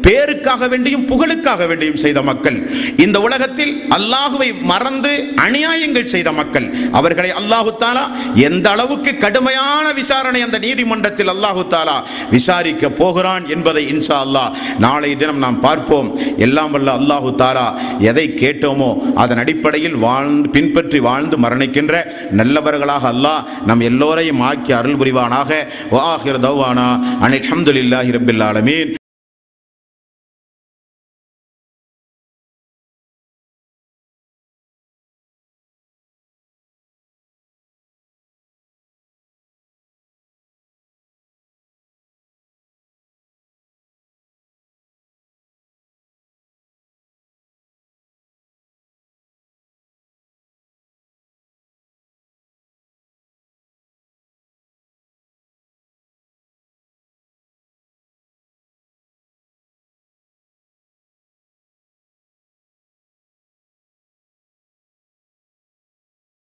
B: பேருக்காக வேண்டியும் புகழுக்காக வேண்டியும் செய்த மக்கள் இந்த உலகத்தில் அல்லாஹுவை மறந்து அநியாயங்கள் செய்த மக்கள் அவர்களை அல்லாஹு தாலா எந்த அளவுக்கு கடுமையான விசாரணை அந்த நீதிமன்றத்தில் அல்லாஹு தாலா விசாரிக்க போகிறான் என்பதை இன்ஷா அல்லாஹ் நாளை தினம் நாம் பார்ப்போம் எல்லாம் வல்ல அல்லாஹு தாலா எதை கேட்டோமோ அதன் அடிப்படையில் வாழ்ந்து பின்பற்றி வாழ்ந்து மரணிக்கின்ற நல்லவர்களாக அல்லாஹ் நம் எல்லோரையும் ஆக்கி அருள் புரிவானாக வாஹிர் தௌவானா அனில் அஹமதுல்லாஹி ரபில் ஆலமீன்